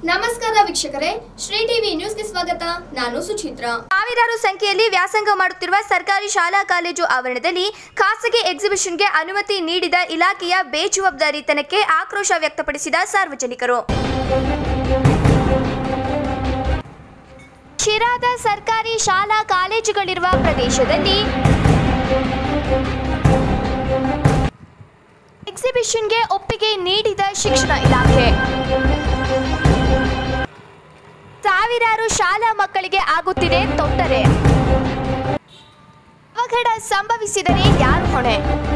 ನಮಸ್ಕಾರ ವೀಕ್ಷಕರೇ ಶ್ರೀ ಟಿವಿ ನ್ಯೂಸ್ಗೆ ಸ್ವಾಗತ ನಾನು ಸುಚಿತ್ರ ಸಾವಿರಾರು ಸಂಖ್ಯೆಯಲ್ಲಿ ವ್ಯಾಸಂಗ ಮಾಡುತ್ತಿರುವ ಸರ್ಕಾರಿ ಶಾಲಾ ಕಾಲೇಜು ಆವರಣದಲ್ಲಿ ಖಾಸಗಿ ಎಕ್ಸಿಬಿಷನ್ಗೆ ಅನುಮತಿ ನೀಡಿದ ಇಲಾಖೆಯ ಬೇಜವಾಬ್ದಾರಿತನಕ್ಕೆ ಆಕ್ರೋಶ ವ್ಯಕ್ತಪಡಿಸಿದ ಸಾರ್ವಜನಿಕರು ಶಿರಾದ ಸರ್ಕಾರಿ ಶಾಲಾ ಕಾಲೇಜುಗಳಿರುವ ಪ್ರದೇಶದಲ್ಲಿ ಎಕ್ಸಿಬಿಷನ್ಗೆ ಒಪ್ಪಿಗೆ ನೀಡಿದ ಶಿಕ್ಷಣ ಇಲಾಖೆ ಸಾವಿರಾರು ಶಾಲಾ ಮಕ್ಕಳಿಗೆ ಆಗುತ್ತಿದೆ ತೊಂದರೆ ಅವಘಡ ಸಂಭವಿಸಿದರೆ ಯಾರು ಹೊಣೆ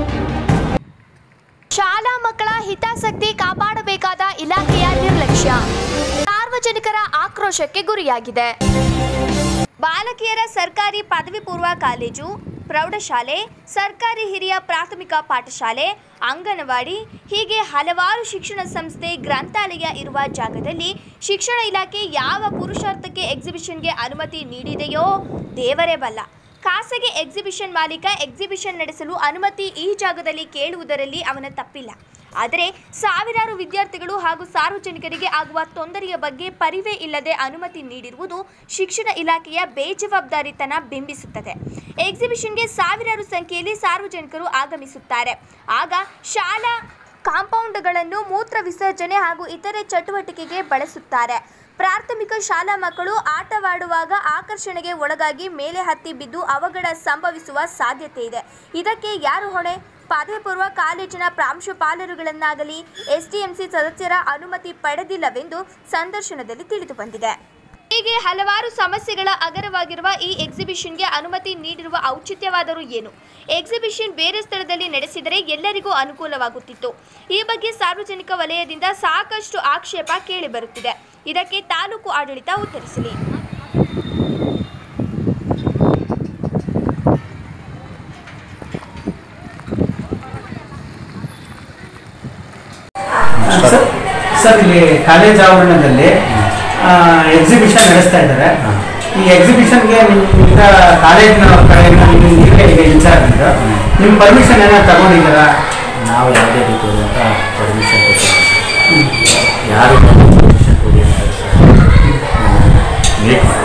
ಶಾಲಾ ಮಕ್ಕಳ ಹಿತಾಸಕ್ತಿ ಕಾಪಾಡಬೇಕಾದ ಇಲಾಖೆಯ ನಿರ್ಲಕ್ಷ್ಯ ಸಾರ್ವಜನಿಕರ ಆಕ್ರೋಶಕ್ಕೆ ಗುರಿಯಾಗಿದೆ ಬಾಲಕಿಯರ ಸರ್ಕಾರಿ ಪದವಿ ಪೂರ್ವ ಕಾಲೇಜು ಪ್ರೌಢಶಾಲೆ ಸರ್ಕಾರಿ ಹಿರಿಯ ಪ್ರಾಥಮಿಕ ಪಾಠಶಾಲೆ ಅಂಗನವಾಡಿ ಹೀಗೆ ಹಲವಾರು ಶಿಕ್ಷಣ ಸಂಸ್ಥೆ ಗ್ರಂಥಾಲಯ ಇರುವ ಜಾಗದಲ್ಲಿ ಶಿಕ್ಷಣ ಇಲಾಖೆ ಯಾವ ಪುರುಷಾರ್ಥಕ್ಕೆ ಎಕ್ಸಿಬಿಷನ್ಗೆ ಅನುಮತಿ ನೀಡಿದೆಯೋ ದೇವರೇ ಬಲ್ಲ ಖಾಸಗಿ ಎಕ್ಸಿಬಿಷನ್ ಮಾಲೀಕ ಎಕ್ಸಿಬಿಷನ್ ನಡೆಸಲು ಅನುಮತಿ ಈ ಜಾಗದಲ್ಲಿ ಕೇಳುವುದರಲ್ಲಿ ಅವನ ತಪ್ಪಿಲ್ಲ ಆದರೆ ಸಾವಿರಾರು ವಿದ್ಯಾರ್ಥಿಗಳು ಹಾಗೂ ಸಾರ್ವಜನಿಕರಿಗೆ ಆಗುವ ತೊಂದರೆಯ ಬಗ್ಗೆ ಪರಿವೇ ಇಲ್ಲದೆ ಅನುಮತಿ ನೀಡಿರುವುದು ಶಿಕ್ಷಣ ಇಲಾಖೆಯ ಬೇಜವಾಬ್ದಾರಿತನ ಬಿಂಬಿಸುತ್ತದೆ ಎಕ್ಸಿಬಿಷನ್ಗೆ ಸಾವಿರಾರು ಸಂಖ್ಯೆಯಲ್ಲಿ ಸಾರ್ವಜನಿಕರು ಆಗಮಿಸುತ್ತಾರೆ ಆಗ ಶಾಲಾ ಕಾಂಪೌಂಡ್ಗಳನ್ನು ಮೂತ್ರ ವಿಸರ್ಜನೆ ಹಾಗೂ ಇತರೆ ಚಟುವಟಿಕೆಗೆ ಬಳಸುತ್ತಾರೆ ಪ್ರಾಥಮಿಕ ಶಾಲಾ ಮಕ್ಕಳು ಆಟವಾಡುವಾಗ ಆಕರ್ಷಣೆಗೆ ಒಳಗಾಗಿ ಮೇಲೆ ಹತ್ತಿ ಬಿದ್ದು ಅವಘಡ ಸಂಭವಿಸುವ ಸಾಧ್ಯತೆ ಇದೆ ಇದಕ್ಕೆ ಯಾರು ಹೊಣೆ ಪದವಿ ಪೂರ್ವ ಕಾಲೇಜಿನ ಪ್ರಾಂಶುಪಾಲರುಗಳನ್ನಾಗಲಿ ಎಸ್ಡಿಎಂಸಿ ಸದಸ್ಯರ ಅನುಮತಿ ಪಡೆದಿಲ್ಲವೆಂದು ಸಂದರ್ಶನದಲ್ಲಿ ತಿಳಿದು ಬಂದಿದೆ ಹೀಗೆ ಹಲವಾರು ಸಮಸ್ಯೆಗಳ ಅಗರವಾಗಿರುವ ಈ ಎಕ್ಸಿಬಿಷನ್ಗೆ ಅನುಮತಿ ನೀಡಿರುವ ಔಚಿತ್ಯವಾದರೂ ಏನು ಎಕ್ಸಿಬಿಷನ್ ಬೇರೆ ಸ್ಥಳದಲ್ಲಿ ನಡೆಸಿದರೆ ಎಲ್ಲರಿಗೂ ಅನುಕೂಲವಾಗುತ್ತಿತ್ತು ಈ ಬಗ್ಗೆ ಸಾರ್ವಜನಿಕ ವಲಯದಿಂದ ಸಾಕಷ್ಟು ಆಕ್ಷೇಪ ಕೇಳಿಬರುತ್ತಿದೆ ಇದಕ್ಕೆ ತಾಲೂಕು ಆಡಳಿತ ಉತ್ತರಿಸಲಿ ಸರ್ ಸರ್ ಇಲ್ಲಿ ಕಾಲೇಜ್ ಆವರಣದಲ್ಲಿ ಎಕ್ಸಿಬಿಷನ್ ನಡೆಸ್ತಾ ಇದ್ದಾರೆ ಈ ಎಕ್ಸಿಬಿಷನ್ಗೆ ನಿಮ್ಮ ಕಾಲೇಜಿನ ಕಡೆಯಿಂದ ನೀವು ನೀವೇ ಈಗ ಇನ್ಚಾರ್ಜ್ ಇದ್ದು ನಿಮ್ಮ ಪರ್ಮಿಷನ್ ಏನಾದ್ರು ತಗೊಂಡಿದ್ದೀರಾ ನಾವು ಯಾವುದೇ ರೀತಿಯಾದಂಥ ಪರ್ಮಿಷನ್ ಕೊಟ್ಟಿಲ್ಲ ಯಾರು ಪರ್ಮಿಷನ್ ಕೊಡಿ ಅಂತ ಮೀಟ್ ಮಾಡಿ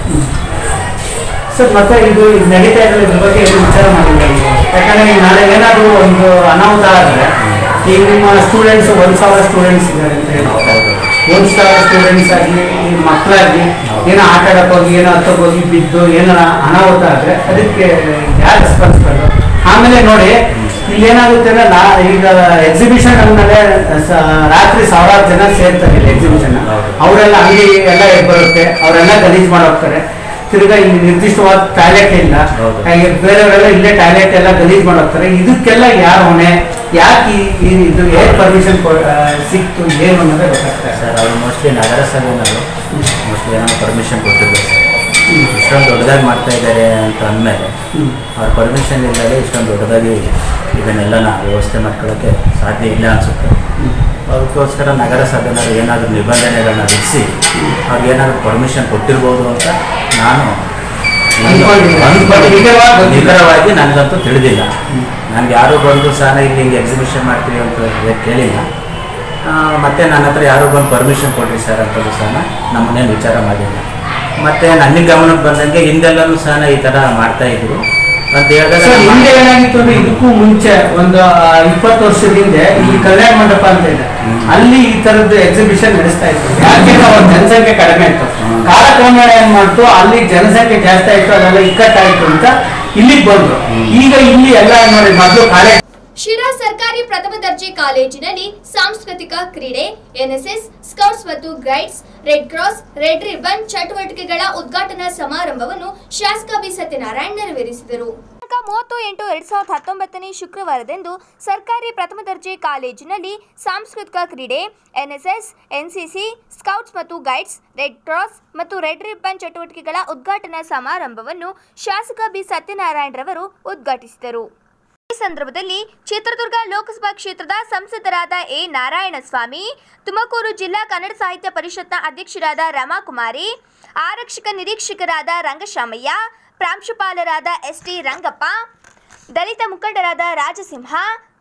ಸರ್ ಮತ್ತೆ ಇದು ಇದು ನಡೀತಾ ಇರೋ ಇದ್ರ ಬಗ್ಗೆ ಏನು ವಿಚಾರ ಮಾಡಿಲ್ಲ ನೀವು ಯಾಕಂದ್ರೆ ಈಗ ನಾಳೆ ಏನಾದರೂ ಒಂದು ಅನಾಹುತ ಆದರೆ ಈಗ ನಿಮ್ಮ ಸ್ಟೂಡೆಂಟ್ಸ್ ಒಂದು ಸಾವಿರ ಸ್ಟೂಡೆಂಟ್ಸ್ ಇದ್ದಾರೆ ಅಂತ ಹೇಳಿ ಒಂದು ಸಾವಿರ ಸ್ಟೂಡೆಂಟ್ಸ್ ಆಗಲಿ ಈ ಮಕ್ಕಳಾಗಲಿ ಏನೋ ಆಟ ಆಡಕ್ಕೆ ಹೋಗಿ ಏನೋ ಹತ್ತಕ್ಕೆ ಹೋಗಿ ಬಿದ್ದು ಏನೋ ಅನಾಹುತ ಆದರೆ ಅದಕ್ಕೆ ಯಾರು ರೆಸ್ಪಾನ್ಸಿಬಲ್ ಆಮೇಲೆ ನೋಡಿ ಇಲ್ಲಿ ಏನಾಗುತ್ತೆ ಅಂದ್ರೆ ನಾ ಈಗ ಎಕ್ಸಿಬಿಷನ್ ಅಂದಮೇಲೆ ಸ- ರಾತ್ರಿ ಸಾವಿರಾರು ಜನ ಸೇರ್ತಾರೆ ಇಲ್ಲಿ ಎಕ್ಸಿಬಿಷನ್ ಹೌದು. ಅವರೆಲ್ಲ ಅಂಗಡಿ ಎಲ್ಲ ಎದ್ದು ಬರುತ್ತೆ ಅವರೆಲ್ಲ ಗಲೀಜ್ ಮಾಡೋಗ್ತಾರೆ ತಿರ್ಗಾ ಇಲ್ಲಿ ನಿರ್ದಿಷ್ಟವಾದ ಟಾಯ್ಲೆಟ್ ಇಲ್ಲ ಹೌದು. ಹಾಗೆ ಬೇರೆಯವರೆಲ್ಲ ಇಲ್ಲೇ ಟಾಯ್ಲೆಟ್ ಎಲ್ಲ ಗಲೀಜ್ ಮಾಡೋಗ್ತಾರೆ ಇದಕ್ಕೆಲ್ಲ ಯಾರು ಹೊಣೆ ಯಾಕೆ ಈ- ಈ- ಇದು ಏನ್ ಪರ್ಮಿಷನ್ ಸಿಕ್ತು ಏನು ಅನ್ನೋದೇ ಗೊತ್ತಾಗ್ತಾ ಇಲ್ಲ. ಸರ್ ಅವ್ರು ಮೋಸ್ಟ್ಲಿ ನಗರಸಭೆನವರು ಮೋಸ್ಟ್ಲಿ ಏನೋ ಪರ್ಮಿಷನ್ ಕೊಟ್ಟಿರ್ಬೇಕು ಸರ್ ಇಷ್ಟೊಂದು ದೊಡ್ಡದಾಗಿ ಮಾಡ್ತಾ ಇದ್ದಾರೆ ಅಂತ ಅಂದಮೇಲೆ ಹ್ಮ್. ಅವ್ರ ಪರ್ಮಿಷನ್ ಇಲ್ಲದೆ ಇಷ್ಟೊಂದು ದೊಡ್ಡದಾಗಿ ಇದನ್ನೆಲ್ಲನ ವ್ಯವಸ್ಥೆ ಮಾಡ್ಕೊಳ್ಳೋಕ್ಕೆ ಸಾಧ್ಯ ಇಲ್ಲ ಅನಿಸುತ್ತೆ ಅದಕ್ಕೋಸ್ಕರ ನಗರಸಭೆನವರು ಏನಾದರೂ ನಿಬಂಧನೆಗಳನ್ನ ವಿಧಿಸಿ ಅವ್ರಿಗೆ ಏನಾದರೂ ಪರ್ಮಿಷನ್ ಕೊಟ್ಟಿರ್ಬೋದು ಅಂತ ನಾನು ಅನ್ಕೊಂಡಿದ್ದೀನಿ. ಅನ್ಕೊಂಡಿದ್ದೀನಿ. ನಿಖರವಾಗಿ ಗೊತ್ತಿಲ್ಲ. ನಿಖರವಾಗಿ ನನಗಂತೂ ತಿಳಿದಿಲ್ಲ ನನಗೆ ಯಾರು ಬಂದು ಸಹ ಇಲ್ಲಿ ಹಿಂಗೆ ಎಕ್ಸಿಬಿಷನ್ ಮಾಡ್ತೀವಿ ಅಂತ ಹೇ- ಕೇಳಿಲ್ಲ ಆ, ಮತ್ತೆ ನನ್ನ ಹತ್ರ ಯಾರು ಬಂದು ಪರ್ಮಿಷನ್ ಕೊಡ್ರಿ ಸರ್ ಅಂತಲೂ ಸಹ ನಮ್ಮನ್ನೇನು ವಿಚಾರ ಮಾಡಿಲ್ಲ ಮತ್ತೆ ನನಗೆ ಗಮನಕ್ಕೆ ಬಂದಂಗೆ ಹಿಂದೆಲ್ಲನೂ ಸಹ ಈ ಥರ ಮಾಡ್ತಾ ಇದ್ರು ಅಂತ ಹೇಳಿದಾಗ ಸರ್ ನಮ್ಮ- ಹಿಂದೆ ಏನಾಗಿತ್ತು ಅಂದ್ರೆ ಇದಕ್ಕೂ ಮುಂಚೆ ಒಂದು ಇಪ್ಪತ್ತು ವರ್ಷದ ಹಿಂದೆ ಇಲ್ಲಿ ಕಲ್ಯಾಣ ಮಂಟಪ ಅಂತ ಇದೆ ಹ್ಮ್. ಅಲ್ಲಿ ಈ ತರದ್ದು ಎಕ್ಸಿಬಿಷನ್ ನಡೆಸ್ತಾ ಇತ್ತು ಯಾಕೆಂದ್ರೆ ಅವಾಗ ಜನಸಂಖ್ಯೆ ಕಡಿಮೆ ಇತ್ತು ಹ್ಮ್. ಕಾಲಕ್ರಮೇಣ ಏನ್ ಮಾಡ್ತು ಅಲ್ಲಿ ಜನಸಂಖ್ಯೆ ಜಾಸ್ತಿ ಆಯ್ತು ಅದೆಲ್ಲ ಇಕ್ಕಟ್ಟಾಯ್ತು ಅಂತ ಇಲ್ಲಿಗೆ ಬಂದ್ರು ಹ್ಮ್. ಈಗ ಇಲ್ಲಿ ಎಲ್ಲ ನೋಡಿ ಮೊದಲು ಕಾಲೇಜ್ ಶಿರಾ ಸರ್ಕಾರಿ ಪ್ರಥಮ ದರ್ಜೆ ಕಾಲೇಜಿನಲ್ಲಿ ಸಾಂಸ್ಕೃತಿಕ ಕ್ರೀಡೆ ಎನ್ಎಸ್ಎಸ್ ಸ್ಕೌಟ್ಸ್ ಮತ್ತು guides red cross red ribbon ಚಟುವಟಿಕೆಗಳ ಉದ್ಘಾಟನಾ ಸಮಾರಂಭವನ್ನು ಶಾಸಕ ಬಿ ಸತ್ಯನಾರಾಯಣ್ ನೆರವೇರಿಸಿದರು ದಿನಾಂಕ ಮೂವತ್ತು ಎಂಟು ಎರಡ್ ಸಾವಿರದ ಹತ್ತೊಂಬತ್ತನೇ ಶುಕ್ರವಾರದಂದು ಸರ್ಕಾರಿ ಪ್ರಥಮ ದರ್ಜೆ ಕಾಲೇಜಿನಲ್ಲಿ ಸಾಂಸ್ಕೃತಿಕ ಕ್ರೀಡೆ ಎನ್ಎಸ್ಎಸ್ ಎನ್ಸಿಸಿ ಸ್ಕೌಟ್ಸ್ ಮತ್ತು ಗೈಡ್ಸ್ ರೆಡ್ ಕ್ರಾಸ್ ಮತ್ತು ರೆಡ್ ರಿಬ್ಬನ್ ಚಟುವಟಿಕೆಗಳ ಉದ್ಘಾಟನಾ ಸಮಾರಂಭವನ್ನು ಶಾಸಕ ಬಿ ಸತ್ಯನಾರಾಯಣ್ ರವರು ಉದ್ಘಾಟಿಸಿದರು ಈ ಸಂದರ್ಭದಲ್ಲಿ ಚಿತ್ರದುರ್ಗ ಲೋಕಸಭಾ ಕ್ಷೇತ್ರದ ಸಂಸದರಾದ ಎ ನಾರಾಯಣಸ್ವಾಮಿ ತುಮಕೂರು ಜಿಲ್ಲಾ ಕನ್ನಡ ಸಾಹಿತ್ಯ ಪರಿಷತ್ನ ಅಧ್ಯಕ್ಷರಾದ ರಮಾಕುಮಾರಿ ಆರಕ್ಷಕ ನಿರೀಕ್ಷಕರಾದ ರಂಗಶಾಮಯ್ಯ ಪ್ರಾಂಶುಪಾಲರಾದ ಎಸ್ ಟಿ ರಂಗಪ್ಪ ದಲಿತ ಮುಖಂಡರಾದ ರಾಜಸಿಂಹ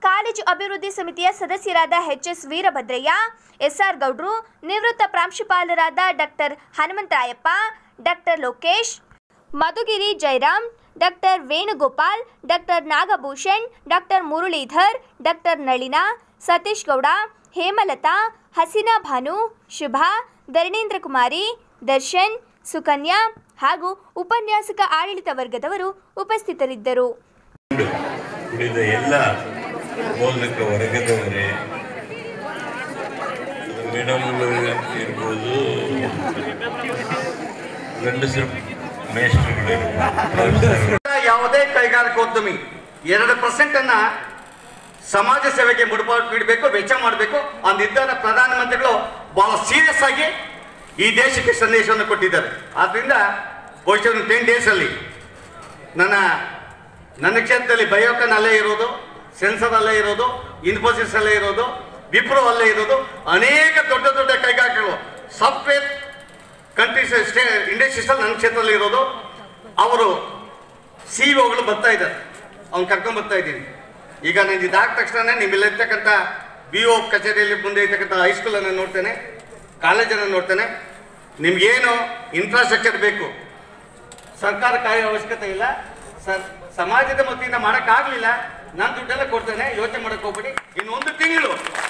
ಕಾಲೇಜು ಅಭಿವೃದ್ಧಿ ಸಮಿತಿಯ ಸದಸ್ಯರಾದ ಎಚ್ ಎಸ್ ವೀರಭದ್ರಯ್ಯ ಎಸ್ಆರ್ ಗೌಡ್ರು ನಿವೃತ್ತ ಪ್ರಾಂಶುಪಾಲರಾದ doctor Hanumantharayappa doctor Lokesh Madhugiri Jayaram doctor Venugopal doctor Nagabhushan doctor Muralidhar doctor Nalina Satish Gowda Hemalatha Haseena Bhanu Shubha Dharanendra Kumari Darshan Sukanya ಹಾಗೂ ಉಪನ್ಯಾಸಕ ಆಡಳಿತ ವರ್ಗದವರು ಉಪಸ್ಥಿತರಿದ್ದರು ಉಳಿದ ಎಲ್ಲ ಬೋಧಕ ವರ್ಗದವರೇ ಮೇಡಮ್ ಇರ್ಬೋದು ಗಂಡಸರು ಮೇಸ್ಟ್ರುಗಳಿರ್ಬೋದು ಯಾವುದೇ ಕೈಗಾರಿಕೋದ್ಯಮಿ ಎರಡು ಪರ್ಸೆಂಟ್ ಅನ್ನ ಸಮಾಜ ಸೇವೆಗೆ ಮುಡುಪಾಡಬೇಕು ವೆಚ್ಚ ಮಾಡಬೇಕು ಆ ನಿರ್ಧಾರ ಪ್ರಧಾನಮಂತ್ರಿಗಳು ಬಹಳ ಸೀರಿಯಸ್ ಆಗಿ ಈ ದೇಶಕ್ಕೆ ಸಂದೇಶವನ್ನು ಕೊಟ್ಟಿದ್ದಾರೆ ಆದ್ರಿಂದ ಬಹುಶಃ ಟೆನ್ ಡೇಸ್ ಅಲ್ಲಿ ನನ್ನ ನನ್ನ ಕ್ಷೇತ್ರದಲ್ಲಿ ಬಯೋಕನ್ ಅಲ್ಲೇ ಇರೋದು ಸೆನ್ಸರ್ ಅಲ್ಲೇ ಇರೋದು ಇನ್ಫೋಸಿಸ್ ಅಲ್ಲೇ ಇರೋದು ವಿಪ್ರೋ ಅಲ್ಲೇ ಇರೋದು ಅನೇಕ ದೊಡ್ಡ ದೊಡ್ಡ ಕೈಗಾರಿಕೆಗಳು ಸಾಫ್ಟ್ವೇರ್ ಕಂಟ್ರೀಸ್ ಸ್ಟೇ ಇಂಡಸ್ಟ್ರೀಸ್ ಅಲ್ಲಿ ನನ್ನ ಕ್ಷೇತ್ರದಲ್ಲಿ ಇರೋದು ಅವರು ಸಿ ಒಗಳು ಬರ್ತಾ ಇದ್ದಾರೆ ಅವ್ನು ಕರ್ಕೊಂಡ್ ಬರ್ತಾ ಇದ್ದೀನಿ ಈಗ ನಾನು ಇದಾದ ತಕ್ಷಣ ನಿಮ್ಮೆಲ್ಲ ಇರ್ತಕ್ಕಂಥ ಬಿ ಒ ಕಚೇರಿಯಲ್ಲಿ ಮುಂದೆ ಇರ್ತಕ್ಕಂಥ ಹೈಸ್ಕೂಲನ್ನು ನೋಡ್ತೇನೆ ಕಾಲೇಜನ್ನು ನೋಡ್ತೇನೆ ನಿಮ್ಗೇನು ಇನ್ಫ್ರಾಸ್ಟ್ರಕ್ಚರ್ ಬೇಕು ಸರ್ಕಾರ ಕಾಯೋ ಅವಶ್ಯಕತೆ ಇಲ್ಲ ಸರ್ ಸಮಾಜದ ವತಿಯಿಂದ ಮಾಡೋಕ್ಕಾಗಲಿಲ್ಲ ನಾನು ದುಡ್ಡೆಲ್ಲ ಕೊಡ್ತೇನೆ ಯೋಚನೆ ಮಾಡಕ್ಕೆ ಹೋಗ್ಬಿಡಿ ಇನ್ನು ಒಂದು ತಿಂಗಳು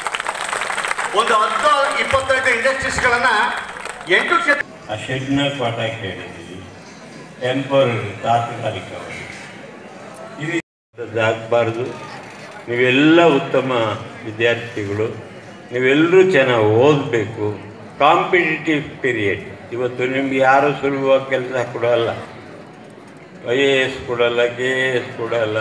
ಒಂದು ಹತ್ತು ಇಪ್ಪತ್ತೈದು ಇಂಡಸ್ಟ್ರೀಸ್ಗಳನ್ನ ಎಂಟು ಕ್ಷೇತ್ರ ಆ ಶೆಡ್ನ ಪಾಠ ಕೇಳಿದ್ದೀವಿ ಟೆಂಪರರಿ ತಾತ್ಕಾಲಿಕವಾಗಿ ಈ ರೀತಿ ಆಗಬಾರ್ದು ನೀವೆಲ್ಲ ಉತ್ತಮ ವಿದ್ಯಾರ್ಥಿಗಳು ನೀವೆಲ್ಲರೂ ಚೆನ್ನಾಗಿ ಓದಬೇಕು ಕಾಂಪಿಟೇಟಿವ್ ಪೀರಿಯಡ್ ಇವತ್ತು ನಿಮ್ಗೆ ಯಾರು ಸುಲಭವಾಗಿ ಕೆಲಸ ಕೊಡಲ್ಲ ಐ ಎ ಎಸ್ ಕೊಡಲ್ಲ ಕೆ ಎ ಎಸ್ ಕೊಡಲ್ಲ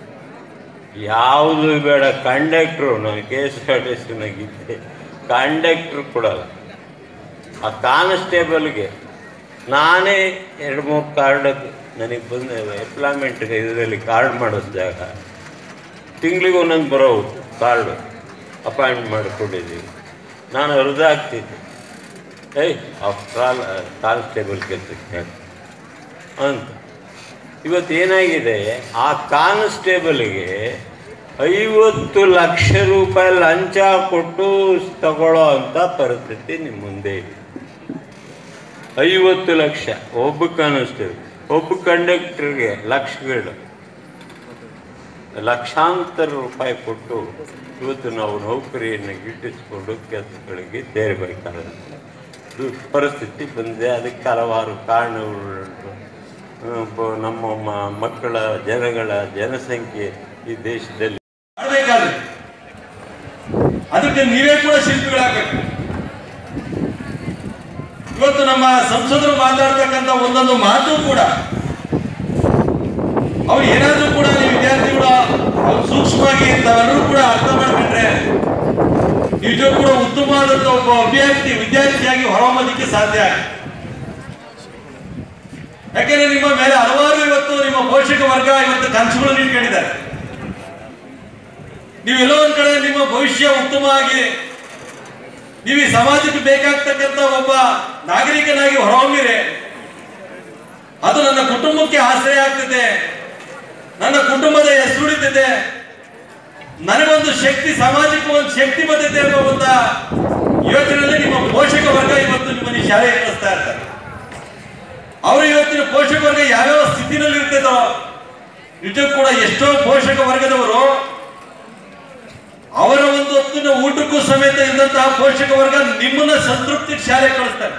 ಯಾವುದು ಬೇಡ ಕಂಡಕ್ಟ್ರು ನಾನು ಕೆ ಎಸ್ ಆರ್ ಟಿ ಸಿನಾಗಿದ್ದೆ ಕಂಡಕ್ಟ್ರು ಕೊಡಲ್ಲ ಆ ಕಾನ್ಸ್ಟೇಬಲ್ಗೆ ನಾನೇ ಎರಡು ಮೂರು ಕಾರ್ಡ್ ನನಗೆ ಬಂದ ಎಂಪ್ಲಾಯ್ಮೆಂಟ್ಗೆ ಇದರಲ್ಲಿ ಕಾರ್ಡ್ ಮಾಡಿಸಿದಾಗ ತಿಂಗಳಿಗೆ ಒಂದೊಂದು ಬರೋ ಕಾರ್ಡು ಅಪಾಯಿಂಟ್ ಮಾಡಿಕೊಂಡಿದ್ದೀವಿ ನಾನು ಹರಿದು ಹಾಕ್ತಿದ್ದೆ ಏಯ್ ಆಫ್ಟರ್ ಆಲ್ ಕಾನ್ಸ್ಟೇಬಲ್ ಕೆಲಸಕ್ಕೆ ಅಂತ ಇವತ್ತು ಏನಾಗಿದೆ ಆ ಕಾನ್ಸ್ಟೇಬಲ್ಗೆ ಐವತ್ತು ಲಕ್ಷ ರೂಪಾಯಿ ಲಂಚ ಕೊಟ್ಟು ತಗೊಳ್ಳೋ ಅಂಥ ಪರಿಸ್ಥಿತಿ ನಿಮ್ಮ ಮುಂದೆ ಇದೆ ಐವತ್ತು ಲಕ್ಷ ಒಬ್ಬ ಕಾನ್ಸ್ಟೇಬಲ್ ಒಬ್ಬ ಕಂಡಕ್ಟರ್ಗೆ ಲಕ್ಷಗಳು ಲಕ್ಷಾಂತರ ರೂಪಾಯಿ ಕೊಟ್ಟು ಇವತ್ತು ನಾವು ನೌಕರಿಯನ್ನು ಗಿಟ್ಟಿಸಿಕೊಂಡು ಕೆಲಸಗಳಿಗೆ ಸೇರಬೇಕಾದ ಪರಿಸ್ಥಿತಿ ಬಂದಿದೆ ಅದಕ್ಕೆ ಹಲವಾರು ಕಾರಣಗಳುಂಟು ಆ, ಬ- ನಮ್ಮ ಮ- ಮಕ್ಕಳ ಜನಗಳ ಜನಸಂಖ್ಯೆ ಈ ದೇಶದಲ್ಲಿ ಮಾಡಬೇಕಾದ್ರೆ ಅದಕ್ಕೆ ನೀವೇ ಕೂಡ ಶಿಲ್ಪಿಗಳಾಗಬೇಕು ಇವತ್ತು ನಮ್ಮ ಸಂಸದರು ಮಾತಾಡ್ತಕ್ಕಂಥ ಒಂದೊಂದು ಮಾತು ಕೂಡ ಅವ್ರು ಏನಾದ್ರೂ ಕೂಡ ನೀವು ವಿದ್ಯಾರ್ಥಿಗಳು ಅವ್ರು ಸೂಕ್ಷ್ಮವಾಗಿ ತಾವೆಲ್ಲರೂ ಕೂಡ ಅರ್ಥ ಮಾಡ್ಕೊಂಡ್ರೆ ನಿಜ ಕೂಡ ಉತ್ತಮವಾದಂಥ ಒಬ್ಬ ಅಭ್ಯರ್ಥಿ ವಿದ್ಯಾರ್ಥಿಯಾಗಿ ಹೊರಹೊಮ್ಮೋದಕ್ಕೆ ಸಾಧ್ಯ ಆಗುತ್ತೆ ಯಾಕೆಂದ್ರೆ ನಿಮ್ಮ ಮೇಲೆ ಹಲವಾರು ಇವತ್ತು ನಿಮ್ಮ ಪೋಷಕ ವರ್ಗ ಇವತ್ತು ಕನಸುಗಳನ್ನು ಇಟ್ಕೊಂಡಿದ್ದಾರೆ ನೀವೆಲ್ಲೋ ಒಂದ್ ಕಡೆ ನಿಮ್ಮ ಭವಿಷ್ಯ ಉತ್ತಮವಾಗಿ ನೀವು ಈ ಸಮಾಜಕ್ಕೆ ಬೇಕಾಗ್ತಕ್ಕಂಥ ಒಬ್ಬ ನಾಗರಿಕನಾಗಿ ಹೊರಹೊಮ್ಮಿರೆ ಅದು ನನ್ನ ಕುಟುಂಬಕ್ಕೆ ಆಶ್ರಯ ಆಗ್ತದೆ ನನ್ನ ಕುಟುಂಬದ ಹೆಸರುಳಿತದೆ ನನಗೊಂದು ಶಕ್ತಿ ಸಮಾಜಕ್ಕೆ ಒಂದು ಶಕ್ತಿ ಬರ್ತದೆ ಅನ್ನೋ ಒಂದು ಯೋಚನೆಯಲ್ಲಿ ನಿಮ್ಮ ಪೋಷಕ ವರ್ಗ ಇವತ್ತು ನಿಮ್ಮನ್ನು ಈ ಶಾಲೆಗೆ ಕಳಿಸ್ತಾ ಇರ್ತಾರೆ ಅವರು ಇವತ್ತಿನ ಪೋಷಕ ವರ್ಗ ಯಾವ್ಯಾವ ಸ್ಥಿತಿನಲ್ಲಿ ಇರ್ತದೋ ನಿಜ ಕೂಡ ಎಷ್ಟೋ ಪೋಷಕ ವರ್ಗದವರು ಅವರ ಒಂದು ಹೊತ್ತಿನ ಊಟಕ್ಕೂ ಸಮೇತ ಇದ್ದಂತಹ ಪೋಷಕ ವರ್ಗ ನಿಮ್ಮನ್ನ ಸಂತೃಪ್ತಿ ಶಾಲೆ ಕಳಿಸ್ತಾರೆ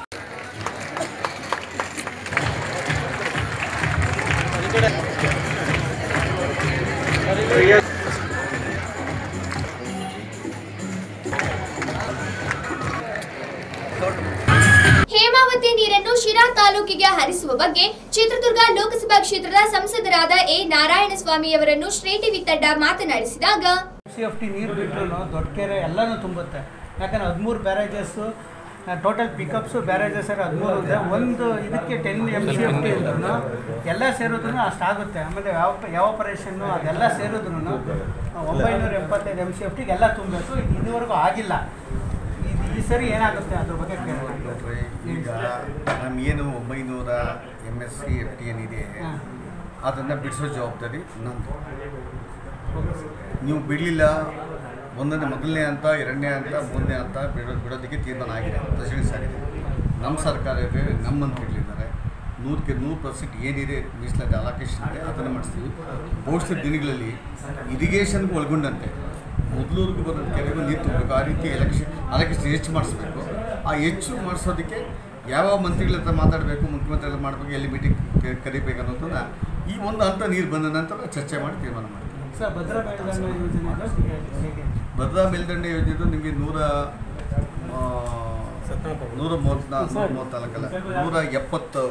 ಹೇಮಾವತಿ ನೀರನ್ನು ಶಿರಾ ತಾಲೂಕಿಗೆ ಹರಿಸುವ ಬಗ್ಗೆ ಚಿತ್ರದುರ್ಗ ಲೋಕಸಭಾ ಕ್ಷೇತ್ರದ ಸಂಸದರಾದ ಎ ನಾರಾಯಣಸ್ವಾಮಿಯವರನ್ನು ಶ್ರೀ ಟಿವಿ ತಂಡ ಮಾತನಾಡಿಸಿದಾಗ ಸಿ ಎಫ್ ಟಿ ನೀರು ಬಿಟ್ಟರು ದೊಡ್ಡ ಕೆರೆ ಎಲ್ಲನೂ ತುಂಬುತ್ತೆ ಯಾಕಂದ್ರೆ ಹದಿಮೂರು ಬ್ಯಾರೇಜಸ್ಸು ಟೋಟಲ್ ಪಿಕಪ್ಸು ಬ್ಯಾರೇಜಸ್ ಹದಿಮೂರು ಇದೆ ಒಂದು ಇದಕ್ಕೆ ten M C F T ಇದ್ರೂ ಎಲ್ಲ ಸೇರಿದ್ರು ಅಷ್ಟಾಗುತ್ತೆ ಆಮೇಲೆ ಯಾವ ಯಾವಪರೇಷನ್ನು ಅದೆಲ್ಲ ಸೇರಿದ್ರು ಒಂಬೈನೂರ ಎಪ್ಪತ್ತೈದು ಎಮ್ ಸಿ ಎಫ್ ಟಿಗೆ ಎಲ್ಲ ತುಂಬಬೇಕು ಇದು ಇದುವರೆಗೂ ಆಗಿಲ್ಲ ಇದು ಈ ಸರಿ ಏನಾಗುತ್ತೆ ಅದ್ರ ಬಗ್ಗೆ ಕೇಳೋಣ ಈಗ ನಮಗೇನು ಒಂಬೈನೂರ M S C F T ಏನಿದೆ ಹಾಂ ಅದನ್ನು ಬಿಡಿಸೋ ಜವಾಬ್ದಾರಿ ನಂದು ನೀವು ಬಿಡಲಿಲ್ಲ ಒಂದನೇ ಮೊದಲನೇ ಹಂತ ಎರಡನೇ ಹಂತ ಮೂರನೇ ಹಂತ ಬಿಡೋ ಬಿಡೋದಕ್ಕೆ ತೀರ್ಮಾನ ಆಗಿದೆ ಪ್ರೆಸಿಡೆನ್ಸ್ ಆಗಿದೆ ನಮ್ಮ ಸರ್ಕಾರ ಇದೆ ನಮ್ಮ ಮಂತ್ರಿಗಳಿದ್ದಾರೆ ನೂರಕ್ಕೆ ನೂರು ಪರ್ಸೆಂಟ್ ಏನಿದೆ ಮೀಸಲಾತಿ ಅಲೋಕೇಶನ್ ಇದೆ ಅದನ್ನು ಮಾಡಿಸ್ತೀವಿ ಭವಿಷ್ಯದ ದಿನಗಳಲ್ಲಿ ಇರಿಗೇಷನ್ಗೆ ಒಳಗೊಂಡಂತೆ ಮೊದಲೂರಿಗೆ ಬರೋ ಕೆರೆಗೂ ನೀರು ತುಂಬಬೇಕು ಆ ರೀತಿ ಎಲೆಕ್ಷನ್ ಅಲೋಕೇಶನ್ ಹೆಚ್ಚು ಮಾಡಿಸ್ಬೇಕು ಆ ಹೆಚ್ಚು ಮಾಡಿಸೋದಕ್ಕೆ ಯಾವ ಮಂತ್ರಿಗಳ ಹತ್ರ ಮಾತಾಡಬೇಕು ಮುಖ್ಯಮಂತ್ರಿ ಹತ್ರ ಮಾಡಬೇಕು ಎಲ್ಲಿ ಮೀಟಿಂಗ್ ಕರಿಬೇಕು ಅನ್ನೋದನ್ನ ಈ ಒಂದು ಹಂತ ನೀರು ಬಂದ ನಂತರ ಚರ್ಚೆ ಮಾಡಿ ತೀರ್ಮಾನ ಮಾಡ್ತೀವಿ ಸರ್ ಭದ್ರಾ ಮೇಲ್ದಂಡ ಯೋಜನೆ ಹೇಗೆ ಭದ್ರಾ ಮೇಲ್ದಂಡೆ ಯೋಜನೆ ನಿಮಗೆ ನೂರ ಆ, ನೂರ ಮೂವತ್ನಾಲ್ಕು ನೂರ ಮೂವತ್ನಾಲ್ಕಲ್ಲ ನೂರ ಎಪ್ಪತ್ತು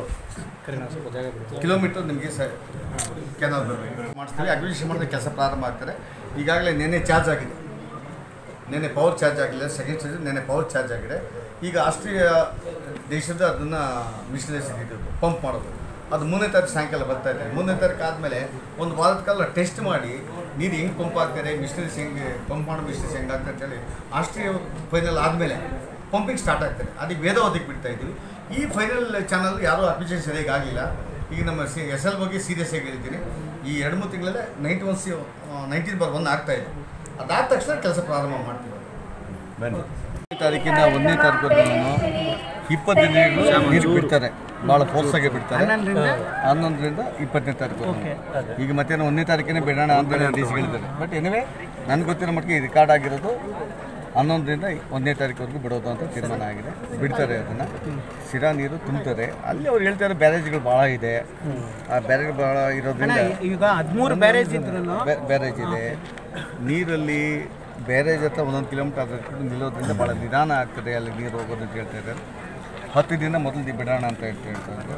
ಕಿಲೋಮೀಟರ್ ನಿಮಗೆ ಸ ಕೆನಾಲ್ ಬರಬೇಕು ಮಾಡಿಸ್ತೀವಿ ಅಗ್ರಿಷನ್ ಮಾಡಿದ ಕೆಲಸ ಪ್ರಾರಂಭ ಆಗ್ತಾರೆ ಈಗಾಗಲೇ ನೆನ್ನೆ ಚಾರ್ಜ್ ಆಗಿದೆ ನೆನ್ನೆ ಪವರ್ ಚಾರ್ಜ್ ಆಗಿಲ್ಲ ಸೆಕೆಂಡ್ ಸ್ಟೇಜ್ ನೆನ್ನೆ ಪವರ್ ಚಾರ್ಜ್ ಆಗಿದೆ ಈಗ ಆಸ್ಟ್ರಿಯಾ ದೇಶದ ಅದನ್ನು ಮಿಷನರೀಸ್ ಇದು ಪಂಪ್ ಮಾಡೋದು ಅದು ಮೂರನೇ ತಾರೀಕು ಸಾಯಂಕಾಲ ಬರ್ತಾ ಇದೆ ಮೂರನೇ ತಾರೀಕು ಆದಮೇಲೆ ಒಂದು ವಾರದ ಕಾಲ ಟೆಸ್ಟ್ ಮಾಡಿ ನೀರು ಹೆಂಗೆ ಪಂಪ್ ಆಗ್ತಾರೆ ಮಿಷನರೀಸ್ ಹೆಂಗೆ ಪಂಪ್ ಮಾಡೋ ಮಿಷನರೀಸ್ ಹೆಂಗೆ ಆಗ್ತದೆ ಅಂತೇಳಿ ಆಸ್ಟ್ರಿಯಾ ಫೈನಲ್ ಆದಮೇಲೆ ಪಂಪಿಂಗ್ ಸ್ಟಾರ್ಟ್ ಆಗ್ತದೆ ಅದಕ್ಕೆ ವೇದ ಓದಕ್ಕೆ ಬಿಡ್ತಾ ಇದ್ದೀವಿ ಈ ಫೈನಲ್ ಚಾನಲ್ ಯಾರೂ ಅಪ್ಲಿಕೇಶನ್ ಸರಿಯಾಗಿ ಆಗಿಲ್ಲ ಈಗ ನಮ್ಮ ಸಿ ಎಸ್ ಎಲ್ ಬಗ್ಗೆ ಸೀರಿಯಸ್ ಆಗಿ ಹೇಳಿದ್ದೀನಿ ಈ ಎರಡು ಮೂರು ತಿಂಗಳಲ್ಲೇ ನೈಂಟಿ ಒನ್ ಸಿ ನೈನ್ಟೀನ್ ಬರ್ ಒನ್ ಆಗ್ತಾ ಇದೆ ಅದಾದ ತಕ್ಷಣ ಕೆಲಸ ಪ್ರಾರಂಭ ಮಾಡ್ತೀವಿ ಬನ್ನಿ ತಾರೀಕಿಂದ ಒಂದನೇ ತಾರೀಕು ಇಪ್ಪತ್ತು ದಿನಗಳು ನೀರು ಬಿಡ್ತಾರೆ ಭಾಳ ಫೋರ್ಸಾಗಿ ಬಿಡ್ತಾರೆ ಹನ್ನೊಂದರಿಂದ ಇಪ್ಪತ್ತನೇ ತಾರೀಕು ಈಗ ಮತ್ತೆ ಒಂದನೇ ತಾರೀಕಿನೇ ಬಿಡೋಣ ಅಂತ ಡಿ ಸಿ ಹೇಳಿದ್ದಾರೆ ಬಟ್ ಎನಿವೆ ನನಗೆ ಗೊತ್ತಿರೋ ಮಟ್ಟಿಗೆ ರೆಕಾರ್ಡ್ ಆಗಿರೋದು ಹನ್ನೊಂದರಿಂದ ಒಂದನೇ ತಾರೀಕುವರೆಗೂ ಬಿಡೋದು ಅಂತ ತೀರ್ಮಾನ ಆಗಿದೆ ಬಿಡ್ತಾರೆ ಅದನ್ನು ಸಿರಾ ನೀರು ತುಂಬ್ತಾರೆ ಅಲ್ಲಿ ಅವ್ರು ಹೇಳ್ತಾರೆ ಬ್ಯಾರೇಜ್ಗಳು ಭಾಳ ಇದೆ ಆ ಬ್ಯಾರೇಜ್ ಭಾಳ ಇರೋದ್ರಿಂದ ಈಗ ಹದಿಮೂರು ಬ್ಯಾರೇಜ್ ಇದ್ರು ಬ್ಯಾ- ಬ್ಯಾರೇಜ್ ಇದೆ ನೀರಲ್ಲಿ ಬ್ಯಾರೇಜ್ ಹತ್ರ ಒಂದೊಂದು ಕಿಲೋಮೀಟರ್ ಅದಕ್ಕೆ ನಿಲ್ಲೋದ್ರಿಂದ ಭಾಳ ನಿಧಾನ ಆಗ್ತದೆ ಅಲ್ಲಿ ನೀರು ಹೋಗೋದು ಅಂತ ಹೇಳ್ತಾ ಇದ್ದಾರೆ ಹತ್ತು ದಿನ ಮೊದಲು ದಿ- ಬಿಡೋಣ ಅಂತ ಹೇಳ್ತಾ ಇರ್ತಾರೆ